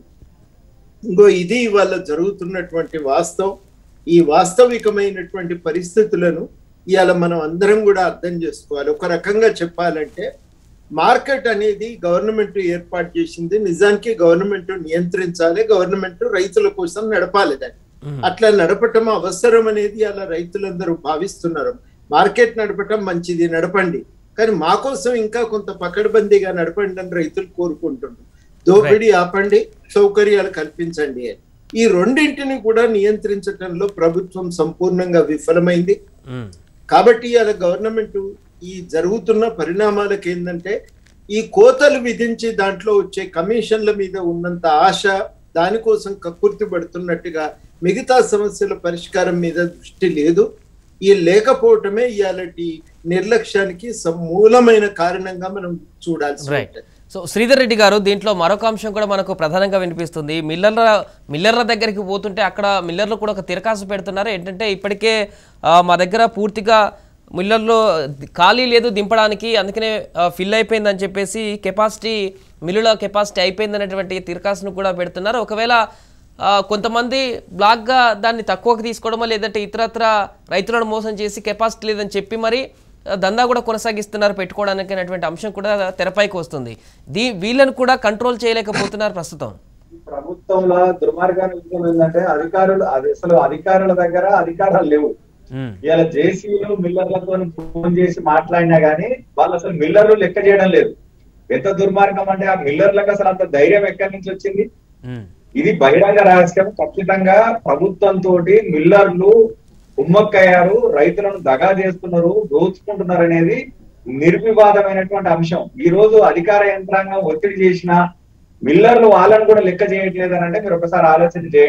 ఇంకో ఇది ఇవాళ జరుగుతున్నటువంటి వాస్తవం ఈ వాస్తవికమైనటువంటి పరిస్థితులను ఇవాళ మనం అందరం కూడా అర్థం చేసుకోవాలి ఒక రకంగా చెప్పాలంటే మార్కెట్ అనేది గవర్నమెంట్ ఏర్పాటు చేసింది నిజానికి గవర్నమెంట్ నియంత్రించాలి గవర్నమెంట్ రైతుల కోసం నడపాలి దాన్ని ఉమ్, అట్లా నడపటం అవసరం అనేది అలా రైతులందరూ భావిస్తున్నారు మార్కెట్ నడపటం మంచిది నడపండి కానీ మా కోసం ఇంకా కొంత పకడ్బందీగా నడపండి అని రైతులు కోరుకుంటున్నారు దోపిడీ ఆపండి సౌకర్యాలు కల్పించండి అని ఈ రెండింటిని కూడా నియంత్రించటంలో ప్రభుత్వం సంపూర్ణంగా విఫలమైంది ఉమ్, కాబట్టి ఇవాళ గవర్నమెంట్ ఈ జరుగుతున్న పరిణామాలకు ఏంటంటే ఈ కోతలు విధించి దాంట్లో వచ్చే కమిషన్ల మీద ఉన్నంత ఆశ దానికోసం కక్కుర్తి పడుతున్నట్టుగా మిగతా సమస్యల పరిష్కారం మీద దృష్టి లేదు ఈ లేకపోవటమే ఇవాళటి నిర్లక్ష్యానికి సమూలమైన కారణంగా మనం చూడాల్సి రైట్ ఉంటుంది సో శ్రీధర్ రెడ్డి గారు దీంట్లో మరొక అంశం కూడా మనకు ప్రధానంగా వినిపిస్తుంది మిల్లర్ల మిల్లర్ల దగ్గరికి పోతుంటే అక్కడ మిల్లర్లు కూడా ఒక తిరకాసు పెడుతున్నారు ఏంటంటే ఇప్పటికే ఆ, మా దగ్గర పూర్తిగా మిల్లర్లో ఖాళీ లేదు దింపడానికి అందుకనే ఫిల్ అయిపోయిందని చెప్పేసి కెపాసిటీ మిల్లుల కెపాసిటీ అయిపోయింది అనేటువంటి తిరకాసును కూడా పెడుతున్నారు ఒకవేళ ఆ, కొంతమంది బ్లాక్గా దాన్ని తక్కువకి తీసుకోవడమో లేదంటే ఇతరత్ర రైతులను మోసం చేసి కెపాసిటీ లేదని చెప్పి మరి దందా కూడా కొనసాగిస్తున్నారు పెట్టుకోవడానికి అనేటువంటి అంశం కూడా తెరపైకి వస్తుంది దీ వీళ్ళని కూడా కంట్రోల్ చేయలేకపోతున్నారు ప్రస్తుతం ఈ ప్రభుత్వంలో దుర్మార్గాన్ని విషయం ఏంటంటే అధికారులు అది అసలు అధికారుల దగ్గర అధికారాలు లేవు ఉమ్, ఇవాళ జేసీలు మిల్లర్లతో ఫోన్ చేసి మాట్లాడినా గానీ వాళ్ళు అసలు మిల్లర్లు లెక్క చేయడం లేదు ఎంత దుర్మార్గం అంటే ఆ మిల్లర్లకు అసలు అంత ధైర్యం ఎక్కడి నుంచి వచ్చింది ఉమ్, ఇది బహిరంగ రహస్యం ఖచ్చితంగా ప్రభుత్వం తోటి మిల్లర్లు ఉమ్మక్కయ్యారు రైతులను దగా చేస్తున్నారు దోచుకుంటున్నారు అనేది నిర్వివాదమైనటువంటి అంశం ఈ రోజు అధికార యంత్రాంగం ఒత్తిడి చేసిన మిల్లర్లు వాళ్ళని కూడా లెక్క చేయట్లేదు అని అంటే మీరు ఒకసారి ఆలోచన చేయండి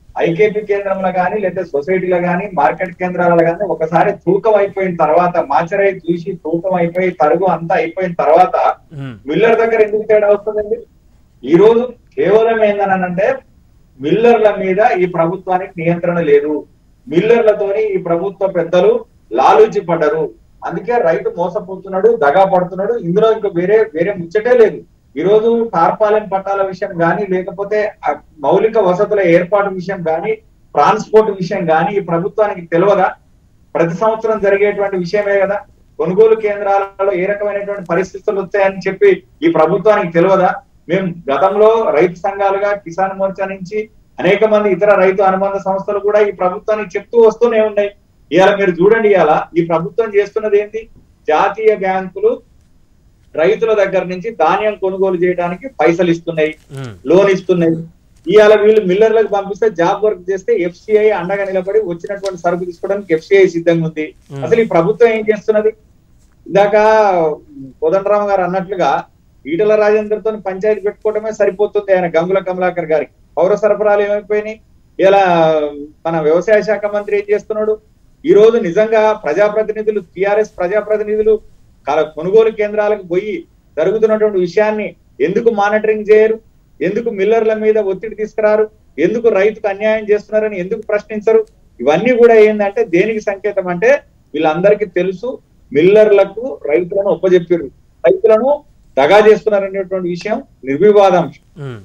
ఐకేపీ కేంద్రంలో కానీ లేదా సొసైటీలో కానీ మార్కెట్ కేంద్రాలలో కానీ ఒకసారి తూకం అయిపోయిన తర్వాత మాచరై చూసి తూకం అయిపోయి తరుగు అంతా అయిపోయిన తర్వాత ఉమ్, మిల్లర్ దగ్గర ఎందుకు తేడా వస్తుందండి ఈ రోజు కేవలం ఏందనంటే మిల్లర్ల మీద ఈ ప్రభుత్వానికి నియంత్రణ లేదు మిల్లర్లతోని ఈ ప్రభుత్వ పెద్దలు లాలూచి పడ్డరు అందుకే రైతు మోసపోతున్నాడు దగా పడుతున్నాడు ఇందులో ఇంకా వేరే వేరే ముచ్చటే లేదు ఈ రోజు టార్పాలిన్ పట్టాల విషయం కానీ లేకపోతే ఆ మౌలిక వసతుల ఏర్పాటు విషయం కానీ ట్రాన్స్పోర్ట్ విషయం కానీ ఈ ప్రభుత్వానికి తెలియదా ప్రతి సంవత్సరం జరిగేటువంటి విషయమే కదా కొనుగోలు కేంద్రాలలో ఏ రకమైనటువంటి పరిస్థితులు వచ్చాయని చెప్పి ఈ ప్రభుత్వానికి తెలియదా మేము గతంలో రైతు సంఘాలుగా కిసాన్ మోర్చా నుంచి అనేక మంది ఇతర రైతు అనుబంధ సంస్థలు కూడా ఈ ప్రభుత్వానికి చెప్తూ వస్తూనే ఉన్నాయి ఇవాళ మీరు చూడండి ఇవాళ ఈ ప్రభుత్వం చేస్తున్నది ఏంటి జాతీయ బ్యాంకులు రైతుల దగ్గర నుంచి ధాన్యం కొనుగోలు చేయడానికి పైసలు ఇస్తున్నాయి ఉమ్, లోన్ ఇస్తున్నాయి ఇవాళ వీళ్ళు మిల్లర్లకు పంపిస్తే జాబ్ వర్క్ చేస్తే ఎఫ్సిఐ అండగా నిలబడి వచ్చినటువంటి సరుకు తీసుకోవడానికి ఎఫ్సిఐ సిద్ధంగా ఉంది Hmm. అసలు ఈ ప్రభుత్వం ఏం చేస్తున్నది ఇందాక కోదండరామ్ గారు అన్నట్లుగా ఈటల రాజేందర్ తో పంచాయతీ పెట్టుకోవడమే సరిపోతుంది ఆయన గంగుల కమలాకర్ గారికి పౌర సరఫరాలు ఏమైపోయినాయి ఇలా మన వ్యవసాయ శాఖ మంత్రి ఏం చేస్తున్నాడు ఈ రోజు నిజంగా ప్రజాప్రతినిధులు టిఆర్ఎస్ ప్రజాప్రతినిధులు కల- కొనుగోలు కేంద్రాలకు పోయి జరుగుతున్నటువంటి విషయాన్ని ఎందుకు మానిటరింగ్ చేయరు ఎందుకు మిల్లర్ల మీద ఒత్తిడి తీసుకురారు ఎందుకు రైతుకు అన్యాయం చేస్తున్నారని ఎందుకు ప్రశ్నించరు ఇవన్నీ కూడా ఏంటంటే దేనికి సంకేతం అంటే వీళ్ళందరికీ తెలుసు మిల్లర్లకు రైతులను ఒప్పజెప్పారు రైతులను దగా చేస్తున్నారనేటువంటి విషయం నిర్వివాదాంశం ఉమ్.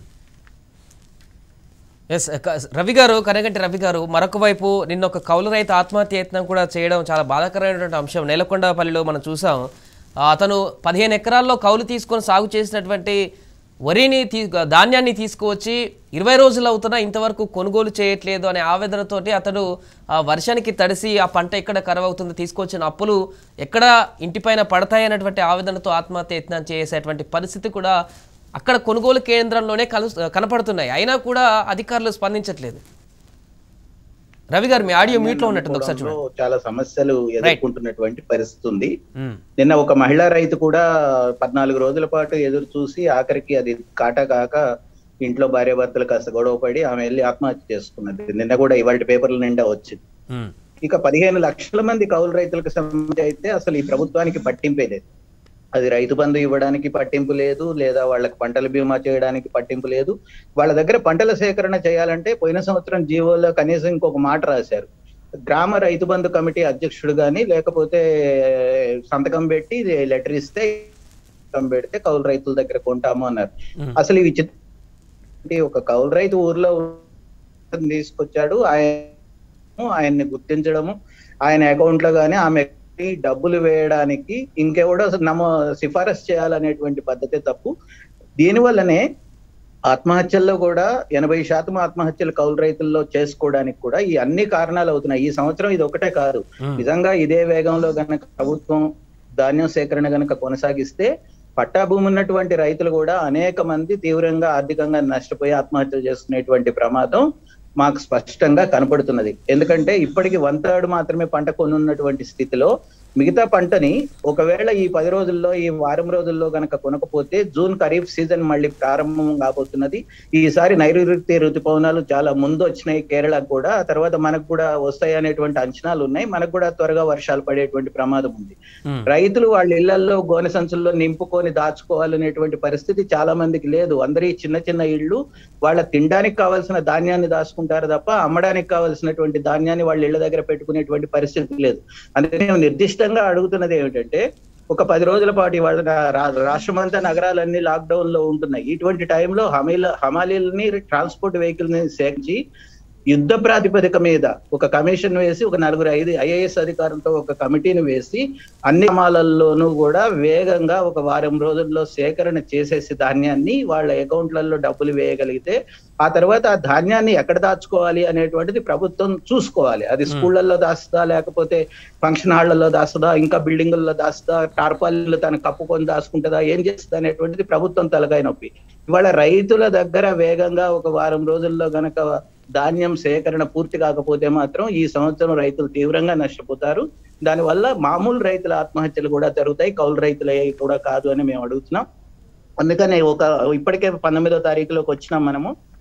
ఎస్ క- రవి గారు కనగంటి రవి గారు మరొక వైపు నిన్న ఒక కౌలు రైతు ఆత్మహత్య యత్నం కూడా చేయడం చాలా బాధాకరమైనటువంటి అంశం నేలకొండపల్లిలో మనం చూసాం ఆ, అతను పదిహేను ఎకరాల్లో కౌలు తీసుకొని సాగు చేసినటువంటి వరిని తీ ధాన్యాన్ని తీసుకువచ్చి ఇరవై రోజులు అవుతున్నా ఇంతవరకు కొనుగోలు చేయట్లేదు అనే ఆవేదనతోటి అతడు ఆ వర్షానికి తడిసి ఆ పంట ఎక్కడ కరవ అవుతుందో తీసుకొచ్చిన అప్పులు ఎక్కడ ఇంటిపైన పడతాయి అన్నటువంటి ఆవేదనతో ఆత్మహత్య యత్నం చేసేటువంటి పరిస్థితి కూడా అక్కడ కొనుగోలు కేంద్రంలోనే కలు కనపడుతున్నాయి అయినా కూడా అధికారులు స్పందించట్లేదు రవి గారు మీ ఆడియో మ్యూట్ లో ఉన్నట్టుంది ఒకసారి చూడండి నమ్ముకోవడంలో చాలా సమస్యలు ఎదుర్కొంటున్నటువంటి పరిస్థితి ఉంది ఉమ్, నిన్న ఒక మహిళా రైతు కూడా పద్నాలుగు రోజుల పాటు ఎదురు చూసి ఆఖరికి అది కాట కాక ఇంట్లో భార్య భర్తలు కాస్త గొడవ పడి ఆమె వెళ్ళి ఆత్మహత్య చేసుకున్నది నిన్న కూడా ఇవాళ పేపర్ల నిండా వచ్చింది ఉమ్, ఇక పదిహేను లక్షల మంది కౌలు రైతులకు సంబంధించి అయితే అసలు ఈ ప్రభుత్వానికి పట్టింపే లేదు అది రైతు బంధు ఇవ్వడానికి పట్టింపు లేదు లేదా వాళ్ళకి పంటల బీమా చేయడానికి పట్టింపు లేదు వాళ్ళ దగ్గర పంటల సేకరణ చేయాలంటే పోయిన సంవత్సరం జీవోలో కనీసం ఇంకొక మాట రాశారు గ్రామ రైతు బంధు కమిటీ అధ్యక్షుడు గాని లేకపోతే సంతకం పెట్టి లెటర్ ఇస్తే సంతకం పెడితే కౌలు రైతుల దగ్గర కొంటాము అన్నారు ఉమ్, అసలు ఇవి చిత్ర ఒక కౌలు రైతు ఊర్లో తీసుకొచ్చాడు ఆయన ఆయన్ని గుర్తించడము ఆయన అకౌంట్ లో గానీ ఆమె డబ్బులు వేయడానికి ఇంకెవడో అసలు నమో సిఫారసు చేయాలనేటువంటి పద్ధతే తప్పు దీని వల్లనే ఆత్మహత్యల్లో కూడా ఎనభై శాతం ఆత్మహత్యలు కౌలు రైతుల్లో చేసుకోవడానికి కూడా ఈ అన్ని కారణాలు అవుతున్నాయి ఈ సంవత్సరం ఇది ఒకటే కాదు ఉమ్, నిజంగా ఇదే వేగంలో గనక ప్రభుత్వం ధాన్యం సేకరణ గనక కొనసాగిస్తే పట్టా భూమి ఉన్నటువంటి రైతులు కూడా అనేక మంది తీవ్రంగా ఆర్థికంగా నష్టపోయి ఆత్మహత్యలు చేసుకునేటువంటి ప్రమాదం మాకు స్పష్టంగా కనపడుతున్నది ఎందుకంటే ఇప్పటికి వన్ థర్డ్ మాత్రమే పంట కొనున్నటువంటి స్థితిలో మిగతా పంటని ఒకవేళ ఈ పది రోజుల్లో ఈ వారం రోజుల్లో గనక కొనకపోతే జూన్ ఖరీఫ్ సీజన్ మళ్ళీ ప్రారంభం కాబోతున్నది ఈసారి నైరుతి ఋతుపవనాలు చాలా ముందు వచ్చినాయి కేరళకు కూడా ఆ తర్వాత మనకు కూడా వస్తాయి అనేటువంటి అంచనాలు ఉన్నాయి మనకు కూడా త్వరగా వర్షాలు పడేటువంటి ప్రమాదం ఉంది ఉమ్, రైతులు వాళ్ళ ఇళ్లలో గోనె సంచుల్లో నింపుకొని దాచుకోవాలనేటువంటి పరిస్థితి చాలా మందికి లేదు అందరి చిన్న చిన్న ఇళ్ళు వాళ్ళ తినడానికి కావాల్సిన ధాన్యాన్ని దాచుకుంటారు తప్ప అమ్మడానికి కావాల్సినటువంటి ధాన్యాన్ని వాళ్ళ ఇళ్ల దగ్గర పెట్టుకునేటువంటి పరిస్థితి లేదు అందుకని నేను నిర్దిష్టంగా అడుగుతున్నది ఏమిటంటే ఒక పది రోజుల పాటు ఇవాళ రా- రాష్ట్రమంతా నగరాలన్నీ లాక్డౌన్ లో ఉంటున్నాయి ఇటువంటి టైంలో హమీల హమాలీలని ట్రాన్స్పోర్ట్ వెహికల్ ని సేకరించి యుద్ధ ప్రాతిపదిక మీద ఒక కమిషన్ వేసి ఒక నలుగురు ఐదు ఐఏఎస్ అధికారులతో ఒక కమిటీని వేసి అన్ని గ్రామాలలోనూ కూడా వేగంగా ఒక వారం రోజుల్లో సేకరణ చేసేసి ధాన్యాన్ని వాళ్ళ అకౌంట్లలో డబ్బులు వేయగలిగితే ఆ తర్వాత ఆ ధాన్యాన్ని ఎక్కడ దాచుకోవాలి అనేటువంటిది ప్రభుత్వం చూసుకోవాలి అది స్కూళ్ళల్లో దాస్తుందా లేకపోతే ఫంక్షన్ హాళ్లలో దాస్తుందా ఇంకా బిల్డింగుల్లో దాస్తుందా టార్పాలీలు తన కప్పుకొని దాచుకుంటుందా ఏం చేస్తుంది అనేటువంటిది ప్రభుత్వం తలకాయ నొప్పి ఇవాళ రైతుల దగ్గర వేగంగా ఒక వారం రోజుల్లో గనక ధాన్యం సేకరణ పూర్తి కాకపోతే మాత్రం ఈ సంవత్సరం రైతులు తీవ్రంగా నష్టపోతారు దానివల్ల మామూలు రైతుల ఆత్మహత్యలు కూడా జరుగుతాయి కౌలు రైతుల కూడా కాదు అని మేము అడుగుతున్నాం అందుకని ఒక ఇప్పటికే పంతొమ్మిదో తారీఖులోకి వచ్చినాం మనము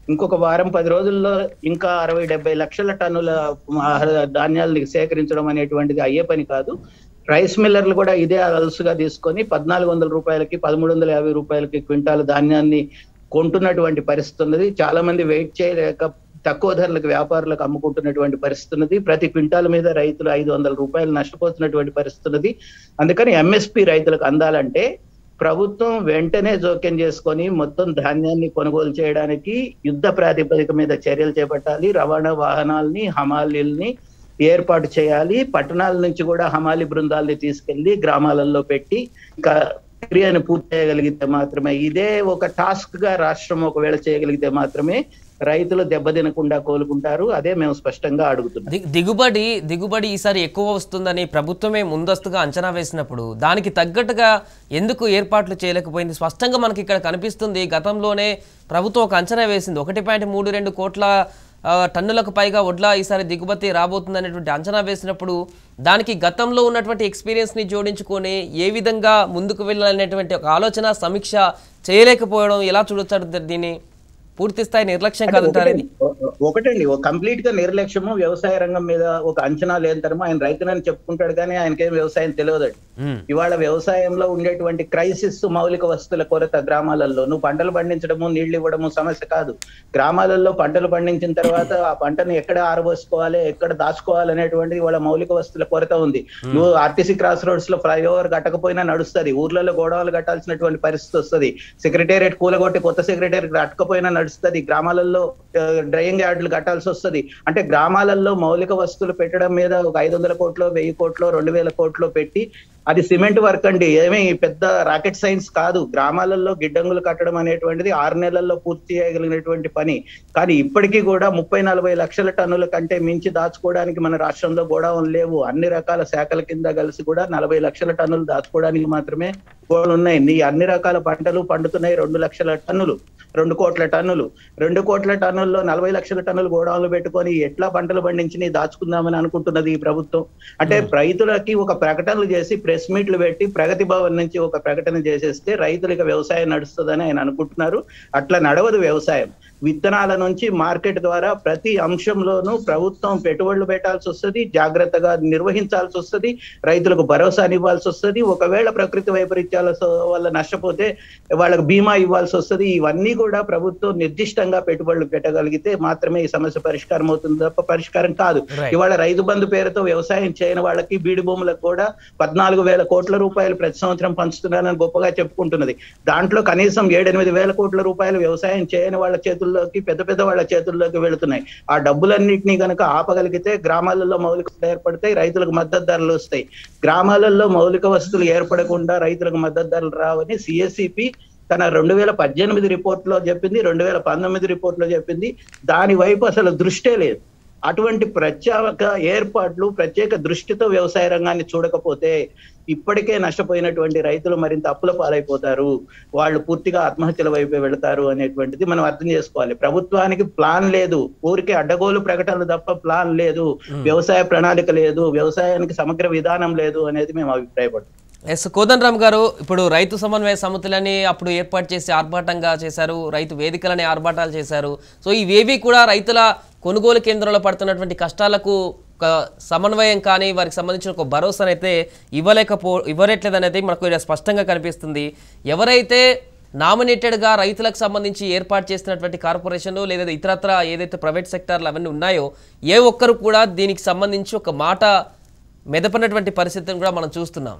ఇంకొక వారం పది రోజుల్లో ఇంకా అరవై డెబ్బై లక్షల టన్నుల ఆహార ధాన్యాలని సేకరించడం అనేటువంటిది అయ్యే పని కాదు రైస్ మిల్లర్లు కూడా ఇదే అలసుగా తీసుకొని పద్నాలుగు వందల రూపాయలకి పదమూడు వందల యాభై రూపాయలకి క్వింటాల్ ధాన్యాన్ని కొంటున్నటువంటి పరిస్థితి ఉన్నది చాలా మంది వెయిట్ చేయలేక తక్కువ ధరలకు వ్యాపారులకు అమ్ముకుంటున్నటువంటి పరిస్థితి ఉన్నది ప్రతి క్వింటాల్ మీద రైతులు ఐదు వందల రూపాయలు నష్టపోతున్నటువంటి పరిస్థితి ఉన్నది అందుకని ఎంఎస్పి రైతులకు అందాలంటే ప్రభుత్వం వెంటనే జోక్యం చేసుకొని మొత్తం ధాన్యాన్ని కొనుగోలు చేయడానికి యుద్ధ ప్రాతిపదిక మీద చర్యలు చేపట్టాలి రవాణా వాహనాల్ని హమాలీల్ని ఏర్పాటు చేయాలి పట్టణాల నుంచి కూడా హమాలి బృందాల్ని తీసుకెళ్లి గ్రామాలలో పెట్టి ఇంకా ప్రక్రియను పూర్తి చేయగలిగితే మాత్రమే ఇదే ఒక టాస్క్ గా రాష్ట్రం ఒకవేళ చేయగలిగితే మాత్రమే రైతులు దెబ్బతినకుండా కోలుకుంటారు అదే మేము స్పష్టంగా అడుగుతున్నాం ది- దిగుబడి దిగుబడి ఈసారి ఎక్కువ వస్తుందని ప్రభుత్వమే ముందస్తుగా అంచనా వేసినప్పుడు దానికి తగ్గట్టుగా ఎందుకు ఏర్పాట్లు చేయలేకపోయింది స్పష్టంగా మనకి ఇక్కడ కనిపిస్తుంది గతంలోనే ప్రభుత్వం ఒక అంచనా వేసింది ఒకటి పాయింట్ మూడు రెండు కోట్ల ఆ, టన్నులకు పైగా వడ్ల ఈసారి దిగుబడి రాబోతుంది అనేటువంటి అంచనా వేసినప్పుడు దానికి గతంలో ఉన్నటువంటి ఎక్స్పీరియన్స్ని జోడించుకొని ఏ విధంగా ముందుకు వెళ్ళాలనేటువంటి ఒక ఆలోచన సమీక్ష చేయలేకపోవడం ఎలా చూడొచ్చు దీన్ని పూర్తి స్థాయి నిర్లక్ష్యం కాదంటారు ఇది ఒకటండి, ఒకటండి ఒక కంప్లీట్ గా నిర్లక్ష్యము వ్యవసాయ రంగం మీద ఒక అంచనా లేదంటారమో ఆయన రైతునని చెప్పుకుంటాడు కానీ ఆయనకేం వ్యవసాయం తెలియదండి మ్మ్. ఇవాళ వ్యవసాయంలో ఉండేటువంటి క్రైసిస్ మౌలిక వస్తువుల కొరత గ్రామాలలో నువ్వు పంటలు పండించడము నీళ్లు ఇవ్వడము సమస్య కాదు గ్రామాలలో పంటలు పండించిన తర్వాత ఆ పంటను ఎక్కడ ఆరబోసుకోవాలి ఎక్కడ దాచుకోవాలి అనేటువంటి ఇవాళ మౌలిక వస్తువుల కొరత ఉంది నువ్వు ఆర్టీసీ క్రాస్ రోడ్స్ లో ఫ్లైఓవర్ కట్టకపోయినా నడుస్తుంది ఊర్లలో గోడవలు కట్టాల్సినటువంటి పరిస్థితి వస్తుంది సెక్రటేరియట్ కూలగొట్టి కొత్త సెక్రటేరియట్ కట్టకపోయినా నడుస్తుంది గ్రామాలలో డ్రైయింగ్ యార్డులు కట్టాల్సి వస్తుంది అంటే గ్రామాలలో మౌలిక వస్తువులు పెట్టడం మీద ఒక ఐదు వందల కోట్లు వెయ్యి కోట్లు రెండు వేల కోట్లు పెట్టి అది సిమెంట్ వర్క్ అండి ఏమీ పెద్ద రాకెట్ సైన్స్ కాదు గ్రామాలలో గిడ్డంగులు కట్టడం అనేటువంటిది ఆరు నెలల్లో పూర్తి చేయగలిగినటువంటి పని కానీ ఇప్పటికీ కూడా ముప్పై నలభై లక్షల టన్నుల కంటే మించి దాచుకోవడానికి మన రాష్ట్రంలో గోడౌన్ లేవు అన్ని రకాల శాఖల కింద కలిసి కూడా నలభై లక్షల టన్నులు దాచుకోవడానికి మాత్రమే గోడలు ఉన్నాయి నీ అన్ని రకాల పంటలు పండుతున్నాయి రెండు లక్షల టన్నులు రెండు కోట్ల టన్నులు రెండు కోట్ల టన్నుల్లో నలభై లక్షల టన్నులు గోడౌన్లు పెట్టుకొని ఎట్లా పంటలు పండించి నీ దాచుకుందామని అనుకుంటున్నది ఈ ప్రభుత్వం అంటే రైతులకి ఒక ప్రకటనలు చేసి ప్రెస్ మీట్లు పెట్టి ప్రగతి భవన్ నుంచి ఒక ప్రకటన చేసేస్తే రైతులకి వ్యవసాయం నడుస్తుందని ఆయన అనుకుంటున్నారు అట్లా నడవదు వ్యవసాయం విత్తనాల నుంచి మార్కెట్ ద్వారా ప్రతి అంశంలోనూ ప్రభుత్వం పెట్టుబడులు పెట్టాల్సి వస్తుంది జాగ్రత్తగా నిర్వహించాల్సి వస్తుంది రైతులకు భరోసా ఇవ్వాల్సి వస్తుంది ఒకవేళ ప్రకృతి వైపరీత్యాల సో- వల్ల నష్టపోతే వాళ్ళకి బీమా ఇవ్వాల్సి వస్తుంది ఇవన్నీ కూడా ప్రభుత్వం నిర్దిష్టంగా పెట్టుబడులు పెట్టగలిగితే మాత్రమే ఈ సమస్య పరిష్కారం అవుతుంది తప్ప పరిష్కారం కాదు Right. ఇవాళ రైతు బంధు పేరుతో వ్యవసాయం చేయని వాళ్ళకి బీడి భూములకు కూడా పద్నాలుగు వేల కోట్ల రూపాయలు ప్రతి సంవత్సరం పంచుతున్నారని గొప్పగా చెప్పుకుంటున్నది దాంట్లో కనీసం ఏడెనిమిది వేల కోట్ల రూపాయలు వ్యవసాయం చేయని వాళ్ళ చేతుల్లోకి పెద్ద పెద్ద వాళ్ళ చేతుల్లోకి వెళుతున్నాయి ఆ డబ్బులన్నింటినీ కనుక ఆపగలిగితే గ్రామాలలో మౌలిక వసతులు ఏర్పడతాయి రైతులకు మద్దతు ధరలు వస్తాయి గ్రామాలలో మౌలిక వసతులు ఏర్పడకుండా రైతులకు మద్దతు ధరలు రావని సిఎస్సిపి తన రెండు వేల పద్దెనిమిది రిపోర్ట్ లో చెప్పింది రెండు వేల పంతొమ్మిది రిపోర్ట్ లో చెప్పింది దాని వైపు అసలు దృష్టే లేదు అటువంటి ప్రత్యేక ఏర్పాట్లు ప్రత్యేక దృష్టితో వ్యవసాయ రంగాన్ని చూడకపోతే ఇప్పటికే నష్టపోయినటువంటి రైతులు మరింత అప్పుల పాలైపోతారు వాళ్ళు పూర్తిగా ఆత్మహత్యల వైపే వెళతారు అనేటువంటిది మనం అర్థం చేసుకోవాలి ప్రభుత్వానికి ప్లాన్ లేదు ఊరికే అడ్డగోలు ప్రకటనలు తప్ప ప్లాన్ లేదు వ్యవసాయ ప్రణాళిక లేదు వ్యవసాయానికి సమగ్ర విధానం లేదు అనేది మేము అభిప్రాయపడుతున్నాం ఎస్ కోదన్ రామ్ గారు ఇప్పుడు రైతు సమన్వయ సమితులని అప్పుడు ఏర్పాటు చేసి ఆర్భాటంగా చేశారు రైతు వేదికలని ఆర్భాటాలు చేశారు సో ఇవేవి కూడా రైతుల కొనుగోలు కేంద్రంలో పడుతున్నటువంటి కష్టాలకు ఒక సమన్వయం కానీ వారికి సంబంధించిన ఒక భరోసానైతే ఇవ్వలేకపో ఇవ్వలేట్లేదు అనేది మనకు ఇక్కడ స్పష్టంగా కనిపిస్తుంది ఎవరైతే నామినేటెడ్గా రైతులకు సంబంధించి ఏర్పాటు చేసినటువంటి కార్పొరేషన్లు లేదా ఇతరత్ర ఏదైతే ప్రైవేట్ సెక్టార్లు అవన్నీ ఉన్నాయో ఏ ఒక్కరు కూడా దీనికి సంబంధించి ఒక మాట మెదపనటువంటి పరిస్థితిని కూడా మనం చూస్తున్నాం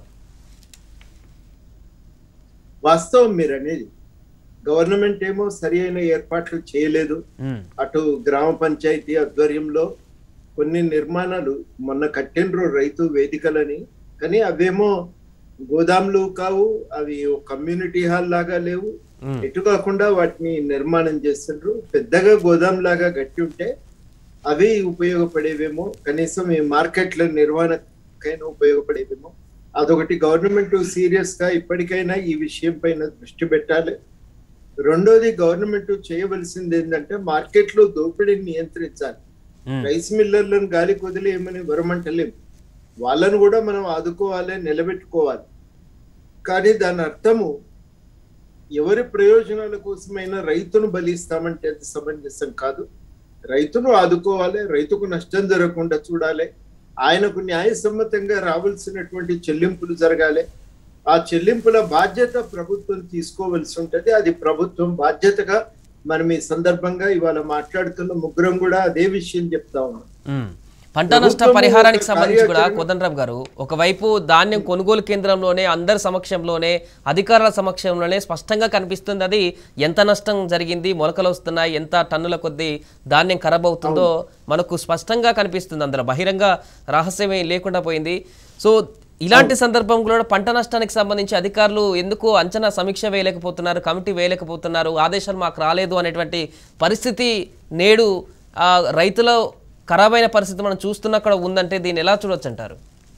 వాస్తవం మీరు అనేది గవర్నమెంట్ ఏమో సరి అయిన ఏర్పాట్లు చేయలేదు మ్మ్. అటు గ్రామ పంచాయతీ ఆధ్వర్యంలో కొన్ని నిర్మాణాలు మొన్న కట్టినరు రైతు వేదికలని కానీ అవేమో గోదాంలు కావు అవి ఒక కమ్యూనిటీ హాల్ లాగా లేవు మ్మ్. ఎటు కాకుండా వాటిని నిర్మాణం చేస్తుండ్రు పెద్దగా గోదాం లాగా గట్టి ఉంటే అవి ఉపయోగపడేవేమో కనీసం ఈ మార్కెట్ల నిర్వహణకైనా ఉపయోగపడేవేమో అదొకటి గవర్నమెంట్ సీరియస్ గా ఇప్పటికైనా ఈ విషయం పైన దృష్టి పెట్టాలి రెండోది గవర్నమెంట్ చేయవలసింది ఏంటంటే మార్కెట్ లో దోపిడీని నియంత్రించాలి మ్మ్. రైస్ మిల్లర్లను గాలి వదిలేయమని వరమంటలేం వాళ్ళను కూడా మనం ఆదుకోవాలి నిలబెట్టుకోవాలి కానీ దాని అర్థము ఎవరి ప్రయోజనాల కోసమైనా రైతును బలిస్తామంటే అది సమంజసం కాదు రైతును ఆదుకోవాలి రైతుకు నష్టం జరగకుండా చూడాలి ఆయనకు న్యాయసమ్మతంగా రావాల్సినటువంటి చెల్లింపులు జరగాలి ఆ చెల్లింపుల బాధ్యత ప్రభుత్వం తీసుకోవలసి ఉంటది అది ప్రభుత్వం బాధ్యతగా మనం ఈ సందర్భంగా ఇవాళ మాట్లాడుతున్న ముగ్గురం కూడా అదే విషయం చెప్తా ఉన్నాం మ్మ్. పంట నష్ట ప్రభుత్వం పరిహారానికి ఒక సంబంధించి కూడా కార్యాచరణ- కోదండరామ్ గారు ఒకవైపు ధాన్యం కొనుగోలు కేంద్రంలోనే అందరి సమక్షంలోనే అధికారుల సమక్షంలోనే స్పష్టంగా కనిపిస్తుంది అది ఎంత నష్టం జరిగింది మొలకలు వస్తున్నాయి ఎంత టన్నుల కొద్దీ ధాన్యం ఖరాబ్ అవుతుందో మనకు స్పష్టంగా కనిపిస్తుంది అందులో బహిరంగ రహస్యమే లేకుండా పోయింది సో ఇలాంటి సందర్భంలో కూడా పంట నష్టానికి సంబంధించి అధికారులు ఎందుకు అంచనా సమీక్ష వేయలేకపోతున్నారు కమిటీ వేయలేకపోతున్నారు ఆదేశాలు మాకు రాలేదు అనేటువంటి పరిస్థితి నేడు ఆ, రైతుల ఖరాబైన పరిస్థితి మనం చూస్తున్నా కూడా ఉందంటే దీన్ని ఎలా చూడొచ్చు అంటారు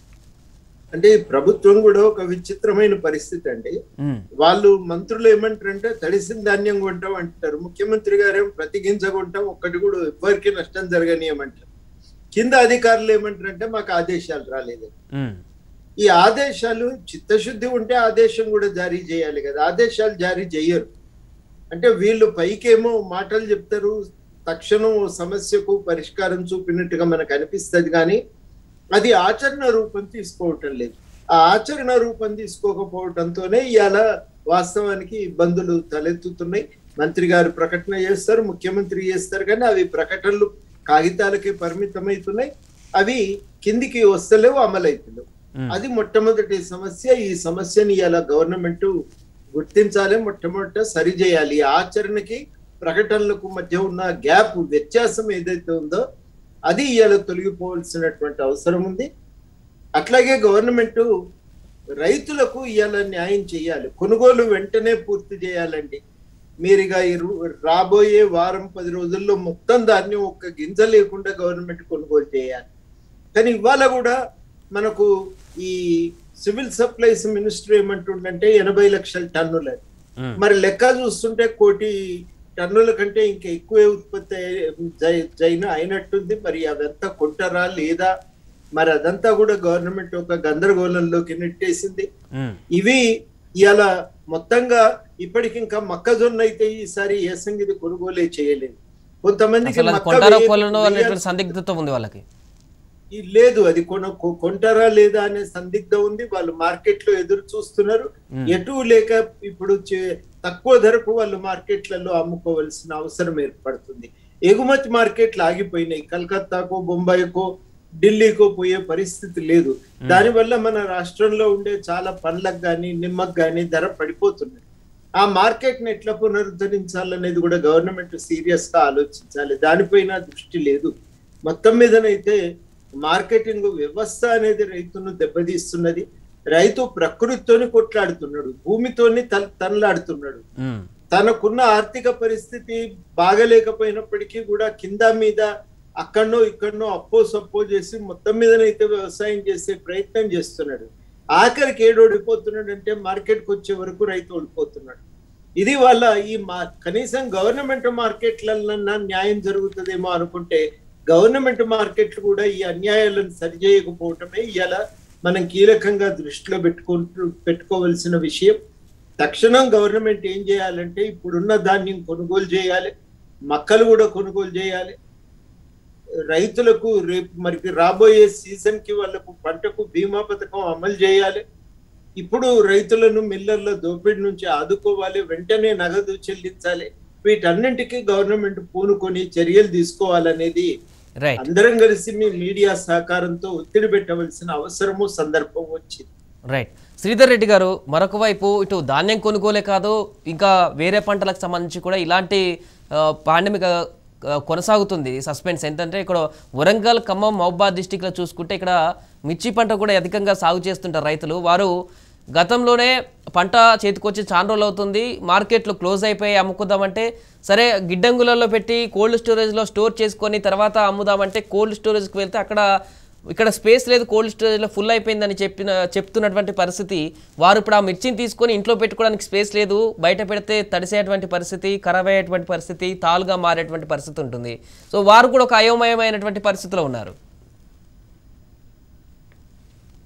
అంటే ఈ ప్రభుత్వం కూడా ఒక విచిత్రమైన పరిస్థితి అండి వాళ్ళు మంత్రులు ఏమంటారంటే తడిసిన ధాన్యం కొంటాం అంటారు ముఖ్యమంత్రి గారేమో ప్రతి గింజ కొంటాం ఒక్కటి కూడా ఎవరికి నష్టం జరగనీయమంటారు కింద అధికారులు ఏమంటారంటే మాకు ఆదేశాలు రాలేదు ఈ ఆదేశాలు చిత్తశుద్ధి ఉంటే ఆదేశం కూడా జారీ చేయాలి కదా ఆదేశాలు జారీ చేయరు అంటే వీళ్ళు పైకేమో మాటలు చెప్తారు తక్షణం ఓ సమస్యకు పరిష్కారం చూపినట్టుగా మనకు అనిపిస్తుంది కానీ అది ఆచరణ రూపం తీసుకోవటం లేదు ఆ ఆచరణ రూపం తీసుకోకపోవటంతోనే ఇవాళ వాస్తవానికి ఇబ్బందులు తలెత్తుతున్నాయి మంత్రి గారు ప్రకటన చేస్తారు ముఖ్యమంత్రి చేస్తారు కానీ అవి ప్రకటనలు కాగితాలకే పరిమితమవుతున్నాయి అవి కిందికి వస్తలేవు అమలవుతలేవు అది మొట్టమొదటి సమస్య ఈ సమస్యని ఇలా గవర్నమెంట్ గుర్తించాలి మొట్టమొదట సరి చేయాలి ఈ ఆచరణకి ప్రకటనలకు మధ్య ఉన్న గ్యాప్ వ్యత్యాసం ఏదైతే ఉందో అది ఇవాళ తొలగిపోవాల్సినటువంటి అవసరం ఉంది అట్లాగే గవర్నమెంట్ రైతులకు ఇవాళ న్యాయం చేయాలి కొనుగోలు వెంటనే పూర్తి చేయాలండి మీరు ఇక ఈ రు- రాబోయే వారం పది రోజుల్లో మొత్తం ధాన్యం ఒక్క గింజ లేకుండా గవర్నమెంట్ కొనుగోలు చేయాలి కానీ ఇవాళ కూడా మనకు ఈ సివిల్ సప్లైస్ మినిస్టర్ ఏమంటుండంటే ఎనభై లక్షల టన్నులు అని. మరి లెక్క చూస్తుంటే కోటి టన్నుల కంటే ఇంకా ఎక్కువే ఉత్పత్తి అయ్యే- జై- జైన అయినట్టుంది మరి అదంతా కొంటారా లేదా మరి అదంతా కూడా గవర్నమెంట్ ఒక గందరగోళంలోకి నెట్టేసింది ఇవి ఇలా మొత్తంగా ఇప్పటికి ఇంకా మొక్కజొన్న అయితే ఈసారి ఏ సంగతి కొనుగోలే చేయలేదు కొంతమందికి అసలు అది మక్క కొంటారో వేయ- కొనో అనేటువంటి వేయాల్సి- సందిగ్ధత ఉంది వాళ్ళకి ఈ లేదు అది కొన కొ- కొంటారా లేదా అనే సందిగ్ధం ఉంది వాళ్ళు మార్కెట్ లో ఎదురు చూస్తున్నారు ఎటు లేక ఇప్పుడు చే- తక్కువ ధరకు వాళ్ళు మార్కెట్లలో అమ్ముకోవాల్సిన అవసరం ఏర్పడుతుంది ఎగుమతి మార్కెట్లు ఆగిపోయినాయి కలకత్తాకో బొంబాయికో ఢిల్లీకో పోయే పరిస్థితి లేదు దానివల్ల మన రాష్ట్రంలో ఉండే చాలా పండ్లకు కానీ నిమ్మకు కానీ ధర పడిపోతున్నాయి ఆ మార్కెట్ ని ఎట్లా పునరుద్ధరించాలనేది కూడా గవర్నమెంట్ సీరియస్ గా ఆలోచించాలి దానిపైన దృష్టి లేదు మొత్తం మీదనైతే మార్కెటింగ్ వ్యవస్థ అనేది రైతును దెబ్బతీస్తున్నది రైతు ప్రకృతితోని కొట్లాడుతున్నాడు భూమితోని తన తనలాడుతున్నాడు ఉమ్. తనకున్న ఆర్థిక పరిస్థితి బాగలేకపోయినప్పటికీ కూడా కింద మీద అక్కడనో ఇక్కడనో అప్పో సప్పో చేసి మొత్తం మీదనైతే వ్యవసాయం చేసే ప్రయత్నం చేస్తున్నాడు ఆఖరికి ఏడు ఓడిపోతున్నాడు అంటే మార్కెట్కి వచ్చే వరకు రైతు ఓడిపోతున్నాడు ఇది వాళ్ళ ఈ మా కనీసం గవర్నమెంట్ మార్కెట్లన్నా న్యాయం జరుగుతుందేమో అనుకుంటే గవర్నమెంట్ మార్కెట్లు కూడా ఈ అన్యాయాలను సరిచేయకపోవటమే ఇలా మనం కీలకంగా దృష్టిలో పెట్టుకుంటూ పెట్టుకోవలసిన విషయం తక్షణం గవర్నమెంట్ ఏం చేయాలంటే ఇప్పుడున్న ధాన్యం కొనుగోలు చేయాలి మక్కలు కూడా కొనుగోలు చేయాలి రైతులకు రేపు మరి రాబోయే సీజన్ కి వాళ్ళకు పంటకు బీమా పథకం అమలు చేయాలి ఇప్పుడు రైతులను మిల్లర్ల దోపిడీ నుంచి ఆదుకోవాలి వెంటనే నగదు చెల్లించాలి వీటన్నింటికి గవర్నమెంట్ పూనుకొని చర్యలు తీసుకోవాలనేది రైట్ అందరం కలిసి మీ మీడియా సహకారంతో ఒత్తిడి పెట్టవలసిన అవసరము సందర్భం వచ్చింది రైట్ శ్రీధర్ రెడ్డి గారు మరొక వైపు ఇటు ధాన్యం కొనుగోలే కాదు ఇంకా వేరే పంటలకు సంబంధించి కూడా ఇలాంటి పాండమిక కొనసాగుతుంది సస్పెన్స్ ఏంటంటే ఇక్కడ వరంగల్ ఖమ్మం మహబాద్ డిస్టిక్లో చూసుకుంటే ఇక్కడ మిర్చి పంట కూడా అధికంగా సాగు చేస్తుంటారు రైతులు వారు గతంలోనే పంట చేతికొచ్చి చాలా రోజులు అవుతుంది మార్కెట్లు క్లోజ్ అయిపోయి అమ్ముకుందామంటే సరే గిడ్డంగులలో పెట్టి కోల్డ్ స్టోరేజ్లో స్టోర్ చేసుకొని తర్వాత అమ్ముదామంటే కోల్డ్ స్టోరేజ్కి వెళ్తే అక్కడ ఇక్కడ స్పేస్ లేదు కోల్డ్ స్టోరేజ్లో ఫుల్ అయిపోయిందని చెప్పిన చెప్తున్నటువంటి పరిస్థితి వారు ఇప్పుడు ఆ మిర్చిని తీసుకొని ఇంట్లో పెట్టుకోవడానికి స్పేస్ లేదు బయట పెడితే తడిసేటువంటి పరిస్థితి ఖరాబ్ అయ్యేటువంటి పరిస్థితి తాలుగా మారేటువంటి పరిస్థితి ఉంటుంది సో వారు కూడా ఒక అయోమయమైనటువంటి పరిస్థితిలో ఉన్నారు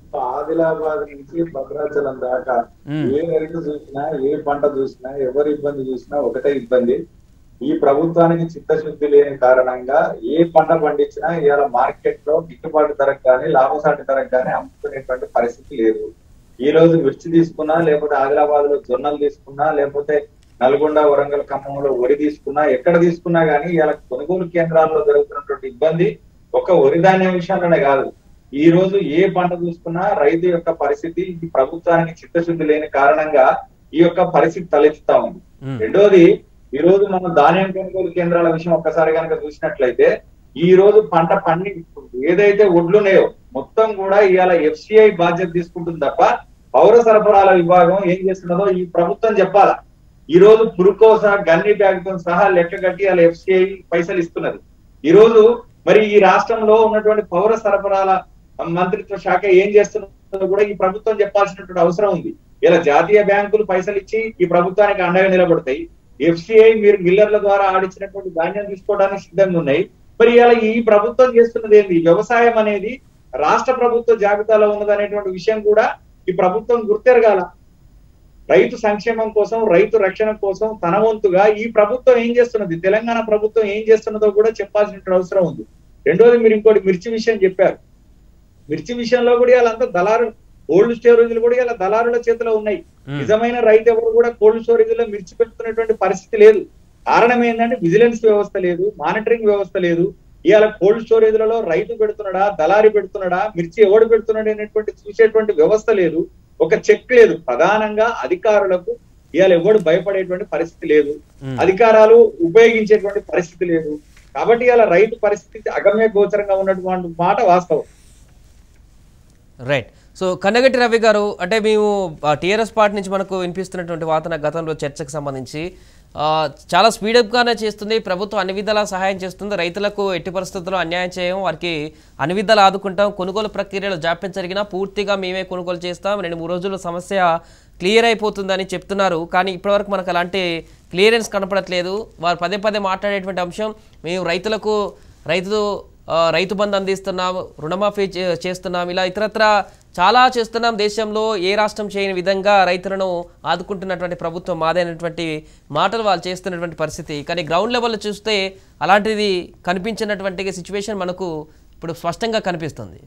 ఆదిలాబాద్ నుంచి భద్రాచలం దాకా మ్మ్. ఏ రైతు చూసినా ఏ పంట చూసినా ఎవరి ఇబ్బంది చూసినా ఒకటే ఇబ్బంది ఈ ప్రభుత్వానికి చిత్తశుద్ధి లేని కారణంగా ఏ పంట పండించినా ఇవాళ మార్కెట్ లో గిట్టుబాటు ధరకు కానీ లాభసాటి ధరకు కానీ అమ్ముకునేటువంటి పరిస్థితి లేదు ఈ రోజు మిర్చి తీసుకున్నా లేకపోతే ఆదిలాబాద్ లో జొన్నలు తీసుకున్నా లేకపోతే నల్గొండ వరంగల్ ఖమ్మంలో వరి తీసుకున్నా ఎక్కడ తీసుకున్నా గానీ ఇలా కొనుగోలు కేంద్రాల్లో జరుగుతున్నటువంటి ఇబ్బంది ఒక వరి ధాన్యం విషయంలోనే కాదు ఈ రోజు ఏ పంట చూసుకున్నా రైతు యొక్క పరిస్థితి ఈ ప్రభుత్వానికి చిత్తశుద్ధి లేని కారణంగా ఈ యొక్క పరిస్థితి తలెత్తుతా ఉంది మ్మ్. రెండోది ఈ రోజు మనం ధాన్యం కొనుగోలు కేంద్రాల విషయం ఒక్కసారి కనుక చూసినట్లయితే ఈ రోజు పంట పండి ఏదైతే ఒడ్లున్నాయో మొత్తం కూడా ఇవాళ ఎఫ్సిఐ బాధ్యత తీసుకుంటుంది తప్ప పౌర సరఫరాల విభాగం ఏం చేస్తున్నదో ఈ ప్రభుత్వం చెప్పాలా ఈ రోజు పురుకోస గన్ని బ్యాగ్ తో సహా లెక్క కట్టి అలా ఎఫ్సిఐ పైసలు ఇస్తున్నది ఈ రోజు మరి ఈ రాష్ట్రంలో ఉన్నటువంటి పౌర సరఫరాల మంత్రిత్వ శాఖ ఏం చేస్తున్నదో కూడా ఈ ప్రభుత్వం చెప్పాల్సినటువంటి అవసరం ఉంది ఇలా జాతీయ బ్యాంకులు పైసలు ఇచ్చి ఈ ప్రభుత్వానికి అండగా నిలబడతాయి ఎఫ్సిఐ మీరు మిల్లర్ల ద్వారా ఆడించినటువంటి ధాన్యం తీసుకోవడానికి సిద్ధంగా ఉన్నాయి మరి ఇలా ఈ ప్రభుత్వం చేస్తున్నది ఏంది వ్యవసాయం అనేది రాష్ట్ర ప్రభుత్వ జాబితాలో ఉన్నదనేటువంటి విషయం కూడా ఈ ప్రభుత్వం గుర్తెరగాల రైతు సంక్షేమం కోసం రైతు రక్షణ కోసం తన వంతుగా ఈ ప్రభుత్వం ఏం చేస్తున్నది తెలంగాణ ప్రభుత్వం ఏం చేస్తున్నదో కూడా చెప్పాల్సిన అవసరం ఉంది రెండోది మీరు ఇంకోటి మిర్చి విషయం చెప్పారు మిర్చి విషయంలో కూడా వాళ్ళంతా దళారు కోల్డ్ స్టోరేజ్లు కూడా ఇలా దళారుల చేతిలో ఉన్నాయి మ్మ్. నిజమైన రైతు ఎవరు కూడా కోల్డ్ స్టోరేజ్ లో మిర్చి పెడుతున్నటువంటి పరిస్థితి లేదు కారణం ఏంటంటే విజిలెన్స్ వ్యవస్థ లేదు మానిటరింగ్ వ్యవస్థ లేదు ఇవాళ కోల్డ్ స్టోరేజ్లలో రైతు పెడుతున్నాడా దళారి పెడుతున్నాడా మిర్చి ఎవడు పెడుతున్నాడు అనేటువంటి చూసేటువంటి వ్యవస్థ లేదు ఒక చెక్ లేదు ప్రధానంగా అధికారులకు ఇవాళ ఎవడు భయపడేటువంటి పరిస్థితి లేదు మ్మ్. అధికారాలు ఉపయోగించేటువంటి పరిస్థితి లేదు కాబట్టి ఇవాళ రైతు పరిస్థితి అగమ్య గోచరంగా ఉన్నటువంటి మాట వాస్తవం రైట్ సో కన్నగట్టి రవి గారు అంటే మేము టీఆర్ఎస్ పార్టీ నుంచి మనకు వినిపిస్తున్నటువంటి వాదన గతంలో చర్చకు సంబంధించి ఆ, చాలా స్పీడప్గానే చేస్తుంది ప్రభుత్వం అన్ని విధాలా సహాయం చేస్తుంది రైతులకు ఎట్టి పరిస్థితుల్లో అన్యాయం చేయం వారికి అన్ని విధాలు ఆదుకుంటాం కొనుగోలు ప్రక్రియలో జాప్యం జరిగినా పూర్తిగా మేమే కొనుగోలు చేస్తాం రెండు మూడు రోజుల్లో సమస్య క్లియర్ అయిపోతుందని చెప్తున్నారు కానీ ఇప్పటివరకు మనకు అలాంటి క్లియరెన్స్ కనపడట్లేదు వారు పదే పదే మాట్లాడేటువంటి అంశం మేము రైతులకు రైతు ఆ, రైతు బంధు అందిస్తున్నాం రుణమాఫీ చే- చేస్తున్నాం ఇలా ఇతరత్ర చాలా చేస్తున్నాం దేశంలో ఏ రాష్ట్రం చేయని విధంగా రైతులను ఆదుకుంటున్నటువంటి ప్రభుత్వం మాదైనటువంటి మాటలు వాళ్ళు చేస్తున్నటువంటి పరిస్థితి కానీ గ్రౌండ్ లెవెల్లో చూస్తే అలాంటిది కనిపించినటువంటి సిచ్యువేషన్ మనకు ఇప్పుడు స్పష్టంగా కనిపిస్తుంది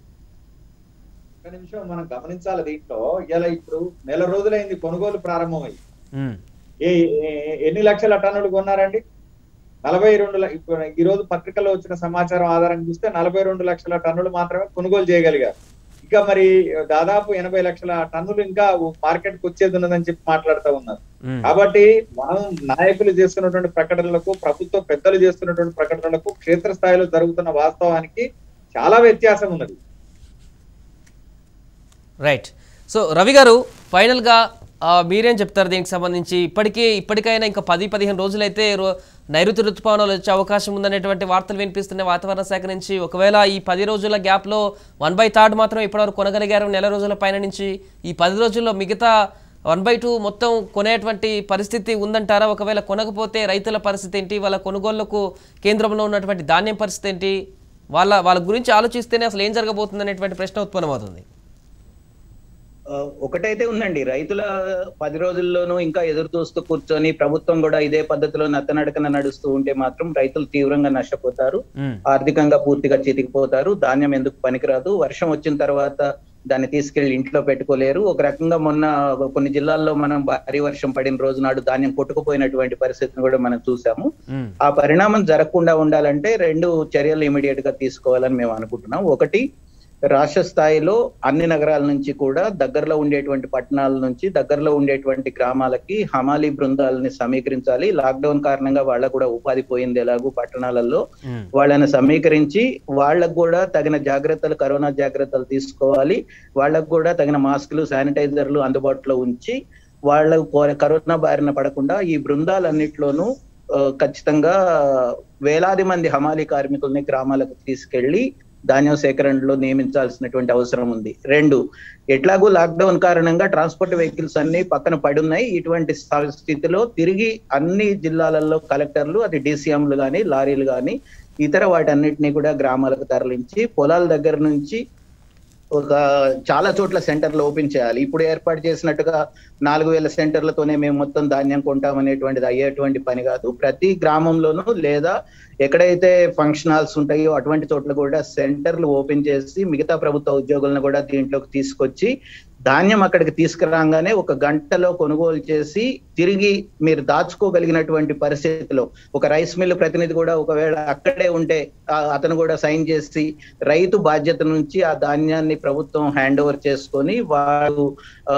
ఒక నిమిషం మనం గమనించాలి దీంట్లో ఇలా ఇప్పుడు నెల రోజులైంది కొనుగోలు ప్రారంభమై ఉమ్, ఏ ఏ- ఎన్ని లక్షల టన్నులు కొన్నారండి నలభై రెండు ల- ఇప్పుడు ఈ రోజు పత్రికలో వచ్చిన సమాచారం ఆధారంగా చూస్తే నలభై రెండు లక్షల టన్నులు మాత్రమే కొనుగోలు చేయగలిగారు ఇంకా మరి దాదాపు ఎనభై లక్షల టన్నులు ఇంకా మార్కెట్ కు వచ్చేది ఉన్నదని చెప్పి మాట్లాడుతూ ఉన్నారు ఉమ్, కాబట్టి మనం నాయకులు చేస్తున్నటువంటి ప్రకటనలకు ప్రభుత్వ పెద్దలు చేస్తున్నటువంటి ప్రకటనలకు క్షేత్రస్థాయిలో జరుగుతున్న వాస్తవానికి చాలా వ్యత్యాసం ఉన్నది రైట్ సో రవి గారు ఫైనల్గా ఆ, మీరేం చెప్తారు దీనికి సంబంధించి ఇప్పటికీ ఇప్పటికైనా ఇంకా పది పదిహేను రోజులైతే రో- నైరుతి ఋతుపవనాలు వచ్చే అవకాశం ఉందనేటువంటి వార్తలు వినిపిస్తున్నాయి వాతావరణ శాఖ నుంచి ఒకవేళ ఈ పది రోజుల గ్యాప్లో వన్ బై థర్డ్ మాత్రం ఇప్పటివరకు కొనగలిగారు నెల రోజుల పైన నుంచి ఈ పది రోజుల్లో మిగతా వన్ బై టూ మొత్తం కొనేటువంటి పరిస్థితి ఉందంటారా ఒకవేళ కొనకపోతే రైతుల పరిస్థితి ఏంటి వాళ్ళ కొనుగోళ్లకు కేంద్రంలో ఉన్నటువంటి ధాన్యం పరిస్థితి ఏంటి వాళ్ళ వాళ్ళ గురించి ఆలోచిస్తేనే అసలు ఏం జరగబోతుంది అనేటువంటి ప్రశ్న ఉత్పన్నమవుతుంది ఆ, ఒకటైతే ఉందండి రైతుల పది రోజుల్లోనూ ఇంకా ఎదురు చూస్తూ కూర్చొని ప్రభుత్వం కూడా ఇదే పద్ధతిలో నత్తనడకన నడుస్తూ ఉంటే మాత్రం రైతులు తీవ్రంగా నష్టపోతారు ఉమ్, ఆర్థికంగా పూర్తిగా చితికిపోతారు ధాన్యం ఎందుకు పనికిరాదు వర్షం వచ్చిన తర్వాత దాన్ని తీసుకెళ్లి ఇంట్లో పెట్టుకోలేరు ఒక రకంగా మొన్న కొన్ని జిల్లాల్లో మనం భారీ వర్షం పడిన రోజు నాడు ధాన్యం కొట్టుకుపోయినటువంటి పరిస్థితిని కూడా మనం చూసాము ఉమ్, ఆ పరిణామం జరగకుండా ఉండాలంటే రెండు చర్యలు ఇమీడియట్ గా తీసుకోవాలని మేము అనుకుంటున్నాం ఒకటి రాష్ట్ర స్థాయిలో అన్ని నగరాల నుంచి కూడా దగ్గరలో ఉండేటువంటి పట్టణాల నుంచి దగ్గరలో ఉండేటువంటి గ్రామాలకి హమాలీ బృందాలని సమీకరించాలి లాక్డౌన్ కారణంగా వాళ్ళకు కూడా ఉపాధి పోయింది ఎలాగూ పట్టణాలలో ఉమ్. వాళ్ళని సమీకరించి వాళ్ళకు కూడా తగిన జాగ్రత్తలు కరోనా జాగ్రత్తలు తీసుకోవాలి వాళ్ళకు కూడా తగిన మాస్కులు శానిటైజర్లు అందుబాటులో ఉంచి వాళ్ళ కరోనా బారిన పడకుండా ఈ బృందాలన్నిట్లోనూ ఆ, ఖచ్చితంగా వేలాది మంది హమాలీ కార్మికుల్ని గ్రామాలకు తీసుకెళ్లి ధాన్యం సేకరణలో నియమించాల్సినటువంటి అవసరం ఉంది రెండు ఎట్లాగూ లాక్డౌన్ కారణంగా ట్రాన్స్పోర్ట్ వెహికల్స్ అన్ని పక్కన పడున్నాయి ఇటువంటి స- స్థితిలో తిరిగి అన్ని జిల్లాలలో కలెక్టర్లు అది డీసీఎంలు కానీ లారీలు కానీ ఇతర వాటన్నిటిని కూడా గ్రామాలకు తరలించి పొలాల దగ్గర నుంచి ఒక చాలా చోట్ల సెంటర్లు ఓపెన్ చేయాలి ఇప్పుడు ఏర్పాటు చేసినట్టుగా నాలుగు వేల సెంటర్లతోనే మేము మొత్తం ధాన్యం కొంటాం అనేటువంటిది అయ్యేటువంటి పని కాదు ప్రతి గ్రామంలోనూ లేదా ఎక్కడైతే ఫంక్షన్ హాల్స్ ఉంటాయో అటువంటి చోట్ల కూడా సెంటర్లు ఓపెన్ చేసి మిగతా ప్రభుత్వ ఉద్యోగులను కూడా దీంట్లోకి తీసుకొచ్చి ధాన్యం అక్కడికి తీసుకురాగానే ఒక గంటలో కొనుగోలు చేసి తిరిగి మీరు దాచుకోగలిగినటువంటి పరిస్థితిలో ఒక రైస్ మిల్ ప్రతినిధి కూడా ఒకవేళ అక్కడే ఉంటే ఆ అతను కూడా సైన్ చేసి రైతు బాధ్యత నుంచి ఆ ధాన్యాన్ని ప్రభుత్వం హ్యాండ్ ఓవర్ చేసుకొని వారు ఆ,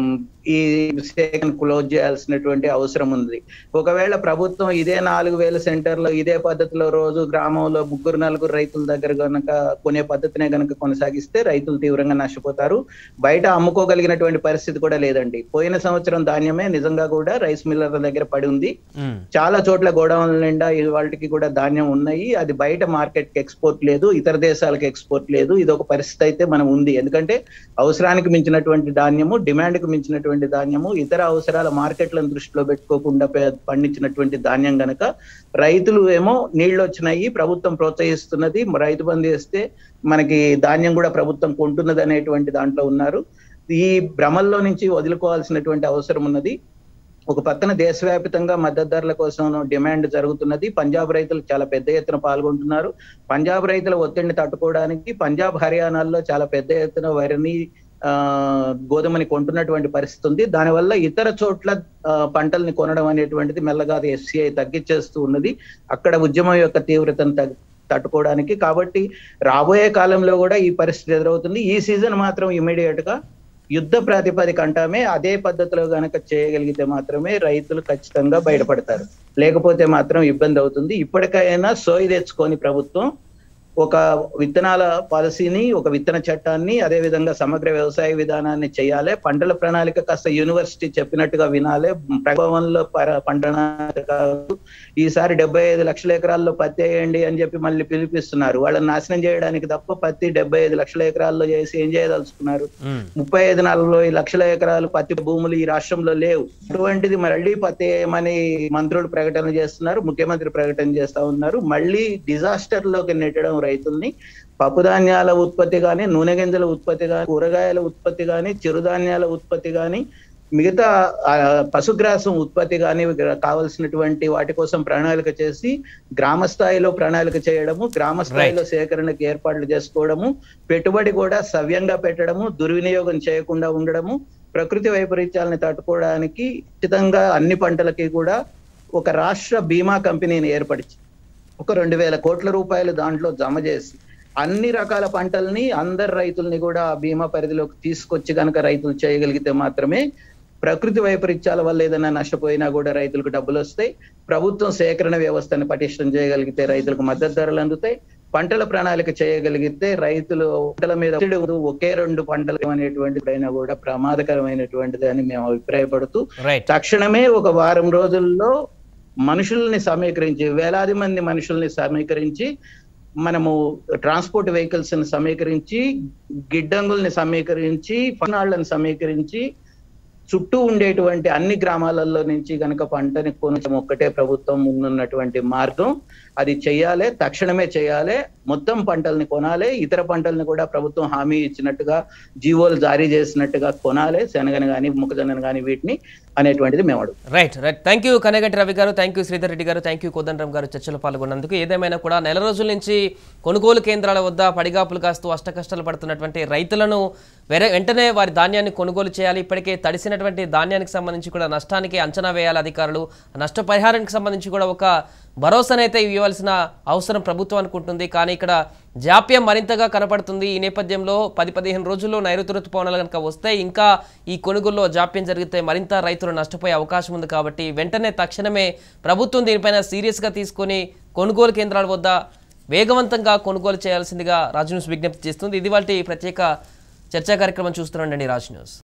ఈ సేకరణ క్లోజ్ చేయాల్సినటువంటి అవసరం ఉంది ఒకవేళ ప్రభుత్వం ఇదే నాలుగు వేల సెంటర్లో ఇదే పద్ధతిలో రోజు గ్రామంలో ముగ్గురు నలుగురు రైతుల దగ్గర గనక కొనే పద్ధతినే గనక కొనసాగిస్తే రైతులు తీవ్రంగా నష్టపోతారు బయట అమ్ముకోగలిగినటువంటి పరిస్థితి కూడా లేదండి పోయిన సంవత్సరం ధాన్యమే నిజంగా కూడా రైస్ మిల్లర్ల దగ్గర పడి ఉంది మ్మ్. చాలా చోట్ల గోడౌన్ల నిండా వాళ్ళకి కూడా ధాన్యం ఉన్నాయి అది బయట మార్కెట్ కి ఎక్స్పోర్ట్ లేదు ఇతర దేశాలకు ఎక్స్పోర్ట్ లేదు ఇది ఒక పరిస్థితి అయితే మనం ఉంది ఎందుకంటే అవసరానికి మించినటువంటి ధాన్యము డిమాండ్ కు మించినటువంటి ధాన్యము ఇతర అవసరాల మార్కెట్లను దృష్టిలో పెట్టుకోకుండా పె- పండించినటువంటి ధాన్యం గనక రైతులు ఏమో నీళ్లు వచ్చినాయి ప్రభుత్వం ప్రోత్సహిస్తున్నది రైతు బంధు వేస్తే మనకి ధాన్యం కూడా ప్రభుత్వం కొంటున్నది అనేటువంటి దాంట్లో ఉన్నారు ఈ భ్రమల్లో నుంచి వదులుకోవాల్సినటువంటి అవసరం ఉన్నది ఒక పక్కన దేశవ్యాప్తంగా మద్దతు ధరల కోసం డిమాండ్ జరుగుతున్నది పంజాబ్ రైతులు చాలా పెద్ద ఎత్తున పాల్గొంటున్నారు పంజాబ్ రైతుల ఒత్తిడిని తట్టుకోవడానికి పంజాబ్ హర్యానాల్లో చాలా పెద్ద ఎత్తున వరిని ఆ గోధుమని కొంటున్నటువంటి పరిస్థితి ఉంది దానివల్ల ఇతర చోట్ల ఆ, పంటల్ని కొనడం అనేటువంటిది మెల్లగా ఎఫ్సిఐ తగ్గించేస్తూ ఉన్నది అక్కడ ఉద్యమం యొక్క తీవ్రతను తగ్- తట్టుకోవడానికి కాబట్టి రాబోయే కాలంలో కూడా ఈ పరిస్థితి ఎదురవుతుంది ఈ సీజన్ మాత్రం ఇమీడియట్ గా యుద్ధ ప్రాతిపదిక అంటామే అదే పద్ధతిలో గనక చేయగలిగితే మాత్రమే రైతులు ఖచ్చితంగా బయటపడతారు లేకపోతే మాత్రం ఇబ్బంది అవుతుంది ఇప్పటికైనా సోయి తెచ్చుకొని ప్రభుత్వం ఒక విత్తనాల పాలసీని ఒక విత్తన చట్టాన్ని అదే విధంగా సమగ్ర వ్యవసాయ విధానాన్ని చేయాలి పంటల ప్రణాళిక కాస్త యూనివర్సిటీ చెప్పినట్టుగా వినాలి ప్రభావంలో పర- పంట ప్రణాళిక కాదు. ఈసారి డెబ్బై ఐదు లక్షల ఎకరాల్లో పత్తి వేయండి అని చెప్పి మళ్ళీ పిలిపిస్తున్నారు వాళ్ళని నాశనం చేయడానికి తప్ప పత్తి డెబ్బై ఐదు లక్షల ఎకరాల్లో చేసి ఏం చేయదలుచుకున్నారు మ్మ్. ముప్పై ఐదు నలభై లక్షల ఎకరాలు పత్తి భూములు ఈ రాష్ట్రంలో లేవు అటువంటిది మళ్ళీ పత్తి ఏమని మంత్రులు ప్రకటన చేస్తున్నారు ముఖ్యమంత్రి ప్రకటన చేస్తా ఉన్నారు మళ్ళీ డిజాస్టర్ లోకి నెట్టడం రైతుల్ని పప్పుధాన్యాల ఉత్పత్తి కానీ నూనె గింజల ఉత్పత్తి కానీ కూరగాయల ఉత్పత్తి కానీ చిరుధాన్యాల ఉత్పత్తి కానీ మిగతా ఆ, పశుగ్రాసం ఉత్పత్తి కానీ కావలసినటువంటి వాటి కోసం ప్రణాళిక చేసి గ్రామ స్థాయిలో ప్రణాళిక చేయడము గ్రామ స్థాయిలో సేకరణకు ఏర్పాట్లు చేసుకోవడము పెట్టుబడి కూడా సవ్యంగా పెట్టడము దుర్వినియోగం చేయకుండా ఉండడము ప్రకృతి వైపరీత్యాలను తట్టుకోవడానికి ఖచ్చితంగా అన్ని పంటలకి కూడా ఒక రాష్ట్ర బీమా కంపెనీని ఏర్పరిచి ఒక రెండు వేల కోట్ల రూపాయలు దాంట్లో జమ చేసి అన్ని రకాల పంటల్ని అందరు రైతుల్ని కూడా ఆ బీమా పరిధిలోకి తీసుకొచ్చి కనుక రైతులు చేయగలిగితే మాత్రమే ప్రకృతి వైపరీత్యాల వల్ల ఏదైనా నష్టపోయినా కూడా రైతులకు డబ్బులు వస్తాయి ప్రభుత్వం సేకరణ వ్యవస్థను పటిష్టం చేయగలిగితే రైతులకు మద్దతు ధరలు అందుతాయి పంటల ప్రణాళిక చేయగలిగితే రైతులు పంటల మీద ఒత్తిడి ఉండదు. ఒకే రెండు పంటలు అనేటువంటిది అయినా కూడా ప్రమాదకరమైనటువంటిది అని మేము అభిప్రాయపడుతూ రైట్ తక్షణమే ఒక వారం రోజుల్లో మనుషుల్ని సమీకరించి వేలాది మంది మనుషుల్ని సమీకరించి మనము ట్రాన్స్పోర్ట్ వెహికల్స్ ని సమీకరించి గిడ్డంగుల్ని సమీకరించి పనాళ్లను సమీకరించి చుట్టూ ఉండేటువంటి అన్ని గ్రామాలలో నుంచి గనక పంటని కొనడం ఒక్కటే ప్రభుత్వం ముందున్నటువంటి మార్గం అది చెయ్యాలి తక్షణమే చేయాలి మొత్తం పంటల్ని కొనాలి ఇతర పంటల్ని కూడా ప్రభుత్వం హామీ ఇచ్చినట్టుగా జీవోలు జారీ చేసినట్టుగా కొనాలి శనగని కానీ మొక్కజొన్నని కానీ వీటిని అనేటువంటిది మేము అడుగుతాం right right thank you Kanaganti Ravi garu thank you Sridhar Reddy గారు థ్యాంక్ యూ కోదండరామ్ గారు చర్చలో పాల్గొన్నందుకు ఏదేమైనా కూడా నెల రోజుల నుంచి కొనుగోలు కేంద్రాల వద్ద పడిగాపులు కాస్తూ అష్టకష్టాలు పడుతున్నటువంటి రైతులను వెర వెంటనే వారి ధాన్యాన్ని కొనుగోలు చేయాలి ఇప్పటికే తడిసినటువంటి ధాన్యానికి సంబంధించి కూడా నష్టానికి అంచనా వేయాలి అధికారులు ఆ నష్టపరిహారానికి సంబంధించి కూడా ఒక భరోసానైతే ఇవ్వాల్సిన అవసరం ప్రభుత్వానికి ఉంటుంది కానీ ఇక్కడ జాప్యం మరింతగా కనపడుతుంది ఈ నేపథ్యంలో పది పదిహేను రోజుల్లో నైరుతి ఋతుపవనాలు కనుక వస్తే ఇంకా ఈ కొనుగోలులో జాప్యం జరిగితే మరింత రైతులు నష్టపోయే అవకాశం ఉంది కాబట్టి వెంటనే తక్షణమే ప్రభుత్వం దీనిపైన సీరియస్గా తీసుకొని కొనుగోలు కేంద్రాల వద్ద వేగవంతంగా కొనుగోలు చేయాల్సిందిగా రాజ్ న్యూస్ విజ్ఞప్తి చేస్తుంది ఇది వాటి ప్రత్యేక చర్చా కార్యక్రమం చూస్తున్నాండి రాజ్ న్యూస్